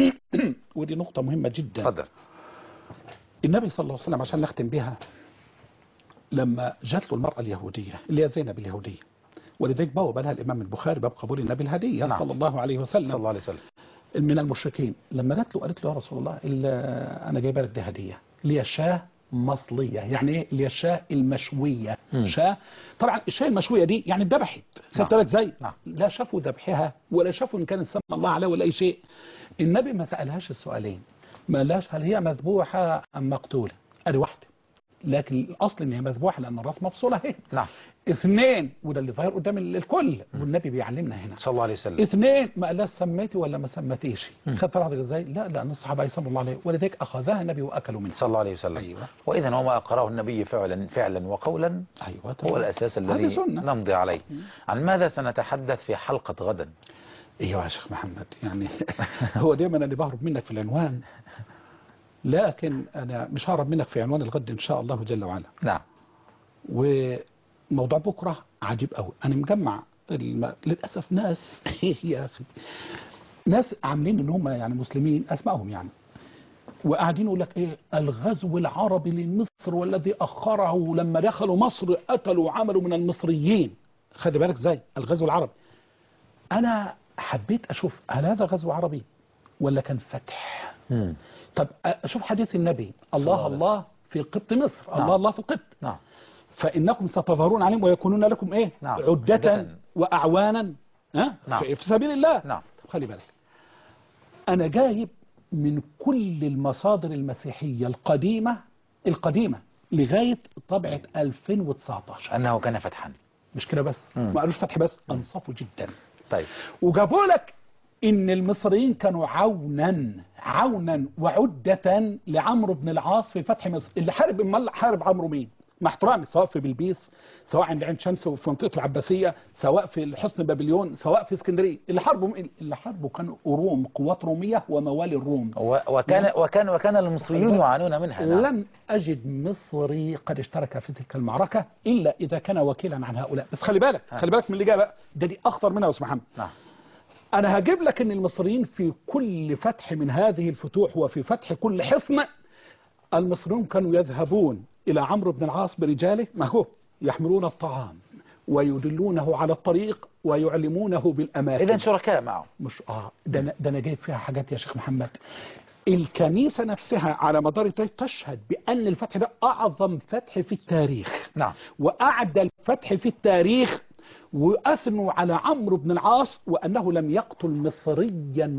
ودي نقطه مهمه جدا تفضل النبي صلى الله عليه وسلم عشان نختم بها لما جات له المرأة اليهودية اللي هي زينب اليهودية ولذلك بوب لها الإمام البخاري باب قبول النبي الهدية نعم. صلى الله عليه وسلم صلى الله عليه وسلم من المشركين لما جات له قالت له يا رسول الله ال- أنا جايبه لك دي هدية لي شاة مصلية يعني ايه لي الشاة المشوية مم. شاة طبعا الشاة المشوية دي يعني اتذبحت خدت نعم. بالك ازاي نعم. لا شافوا ذبحها ولا شافوا ان كان سمى الله عليه ولا اي شيء النبي ما سالهاش السؤالين ما قالهاش هل هي مذبوحه ام مقتوله ادي واحده لكن الاصل ان هي مذبوحه لان الراس مفصوله اهي نعم اثنين وده اللي ظاهر قدام ال- الكل والنبي بيعلمنا هنا صلى الله عليه وسلم اثنين ما قالهاش سميتي ولا ما سميتيش خدت راحتك ازاي لا لا الصحابه يصلوا الله عليه ولذلك اخذها النبي واكلوا منها صلى الله عليه وسلم أيوة. واذا هو ما اقره النبي فعلا فعلا وقولا ايوه هو طبعا. الاساس هذه الذي سنة. نمضي عليه عن ماذا سنتحدث في حلقة غدا ايوه يا شيخ محمد يعني هو دايما انا بهرب منك في العنوان لكن انا مش ههرب منك في عنوان الغد ان شاء الله جل وعلا نعم وموضوع بكره عجيب قوي انا مجمع الم... للاسف ناس يا اخي ناس عاملين ان هم يعني مسلمين اسمائهم يعني وقاعدين يقول لك ايه الغزو العربي لمصر والذي اخره لما دخلوا مصر قتلوا وعملوا من المصريين خلي بالك ازاي الغزو العربي انا حبيت اشوف هل هذا غزو عربي ولا كان فتح مم. طب اشوف حديث النبي الله الله عليه الله في قبط مصر نعم. الله الله في القبط نعم فإنكم ستظهرون عليهم ويكونون لكم إيه نعم. عدة عدة. وأعوانا ها نعم. في في سبيل الله نعم طب خلي بالك أنا جايب من كل المصادر المسيحية القديمة القديمة لغاية طبعة 2019 أنه كان فتحا مش كده بس مم. ما قالوش فتح بس انصفوا جدا طيب وجابوا لك ان المصريين كانوا عونا عونا وعدة لعمرو بن العاص في فتح مصر اللي حارب امال حارب عمرو مين مع احترامي سواء في بلبيس سواء عند عين شمس وفي منطقه العباسيه سواء في حصن بابليون سواء في اسكندريه اللي حاربوا مين؟ اللي حاربوا كانوا روم قوات روميه وموالي الروم و- وكان وكان وكان المصريون يعانون منها نعم. لم أجد مصري قد اشترك في تلك المعركة إلا إذا كان وكيلا عن هؤلاء بس خلي بالك خلي بالك من اللي جاء بقى ده دي أخطر منها يا أستاذ محمد نعم أنا هجيب لك أن المصريين في كل فتح من هذه الفتوح وفي فتح كل حصن المصريون كانوا يذهبون إلى عمرو بن العاص برجاله ما هو يحملون الطعام ويدلونه على الطريق ويعلمونه بالأماكن إذا شركاء معه مش اه ده انا ده انا جايب فيها حاجات يا شيخ محمد الكنيسه نفسها على مدار التاريخ تشهد بان الفتح ده اعظم فتح في التاريخ نعم واعدى الفتح في التاريخ واثنوا على عمرو بن العاص وانه لم يقتل مصريا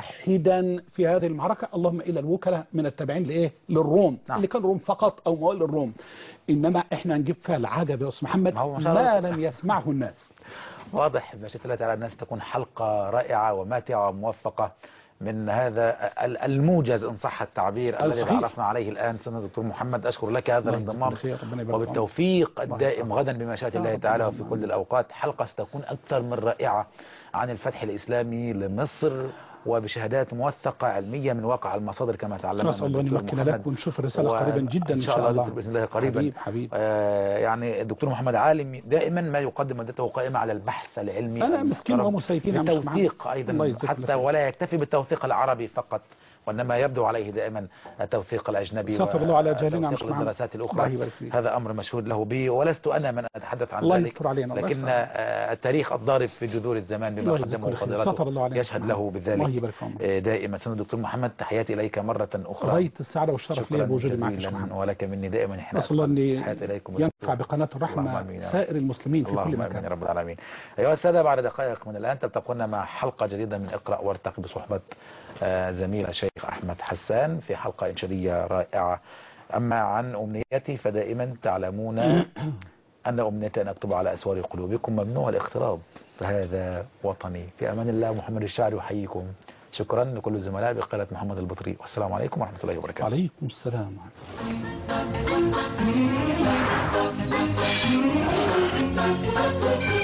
واحدا في هذه المعركه اللهم الا الوكلاء من التابعين لايه للروم نعم. اللي كان روم فقط او موالي الروم انما احنا نجيب فيها العجب يا استاذ محمد ما هو ما شاء الله. ما لم يسمعه الناس واضح بشكل الله تعالى الناس تكون حلقة رائعة وماتعة وموفقة من هذا ال- الموجز إن صح التعبير الذي صحيح. تعرفنا عليه الآن سنة دكتور محمد أشكر لك هذا الله يجزاك الانضمام بالخير، ربنا يبارك فيك. وبالتوفيق الله الدائم يحفظك. غدا بمشيئة الله يا رب تعالى اللهم وفي كل آمين. الأوقات حلقة ستكون أكثر من رائعة عن الفتح الإسلامي لمصر وبشهادات موثقة علمية من واقع المصادر كما تعلمنا نسأل الله أن الدكتور يمكن محمد. لك ونشوف الرسالة و- قريبا جدا إن شاء الله دكتور بإذن الله قريبا حبيب حبيب آه يعني الدكتور محمد عالم دائما ما يقدم مادته قائمة على البحث العلمي أنا مسكين المحترم. ومسيكين يا مش بالتوثيق محمد. الله أيضا يجزاك حتى بالخير. ولا يكتفي بالتوثيق العربي فقط وإنما يبدو عليه دائما التوثيق الأجنبي ستر الله على جهلنا يا مش والتوثيق محمد. للدراسات الله الأخرى يبارك فيك. هذا أمر مشهود له به ولست أنا من أتحدث عن الله ذلك يستر علينا، الله لكن يستر. آه، التاريخ الضارب في جذور الزمان الله بما يجزاك قدمه كل خير. فضيلته ستر الله علينا يشهد سبحانه. له الله بذلك يبارك في عمرك. آه، دائما سنة دكتور محمد تحياتي إليك مرة أخرى غاية السعادة والشرف لي شكرا بوجودي معك يا شيخ جزيلا محمد ولك مني دائما احنا نسأل الله أن تحياتي إليكم ينفع الدكتور. بقناة اللهم الرحمة آمين يا رب. سائر المسلمين في كل اللهم امين يا مكان رب العالمين ايها الساده بعد دقائق من الان تلتقون مع حلقه جديده من اقرا وارتقي بصحبه آه، زميل الشيخ احمد حسان في حلقه انشاديه رائعه اما عن امنيتي فدائما تعلمون ان امنيتي ان اكتب على اسوار قلوبكم ممنوع الاقتراب فهذا وطني في امان الله محمد الشاعر يحييكم شكرا لكل الزملاء بقياده محمد البطري والسلام عليكم ورحمه الله وبركاته عليكم السلام Thank you.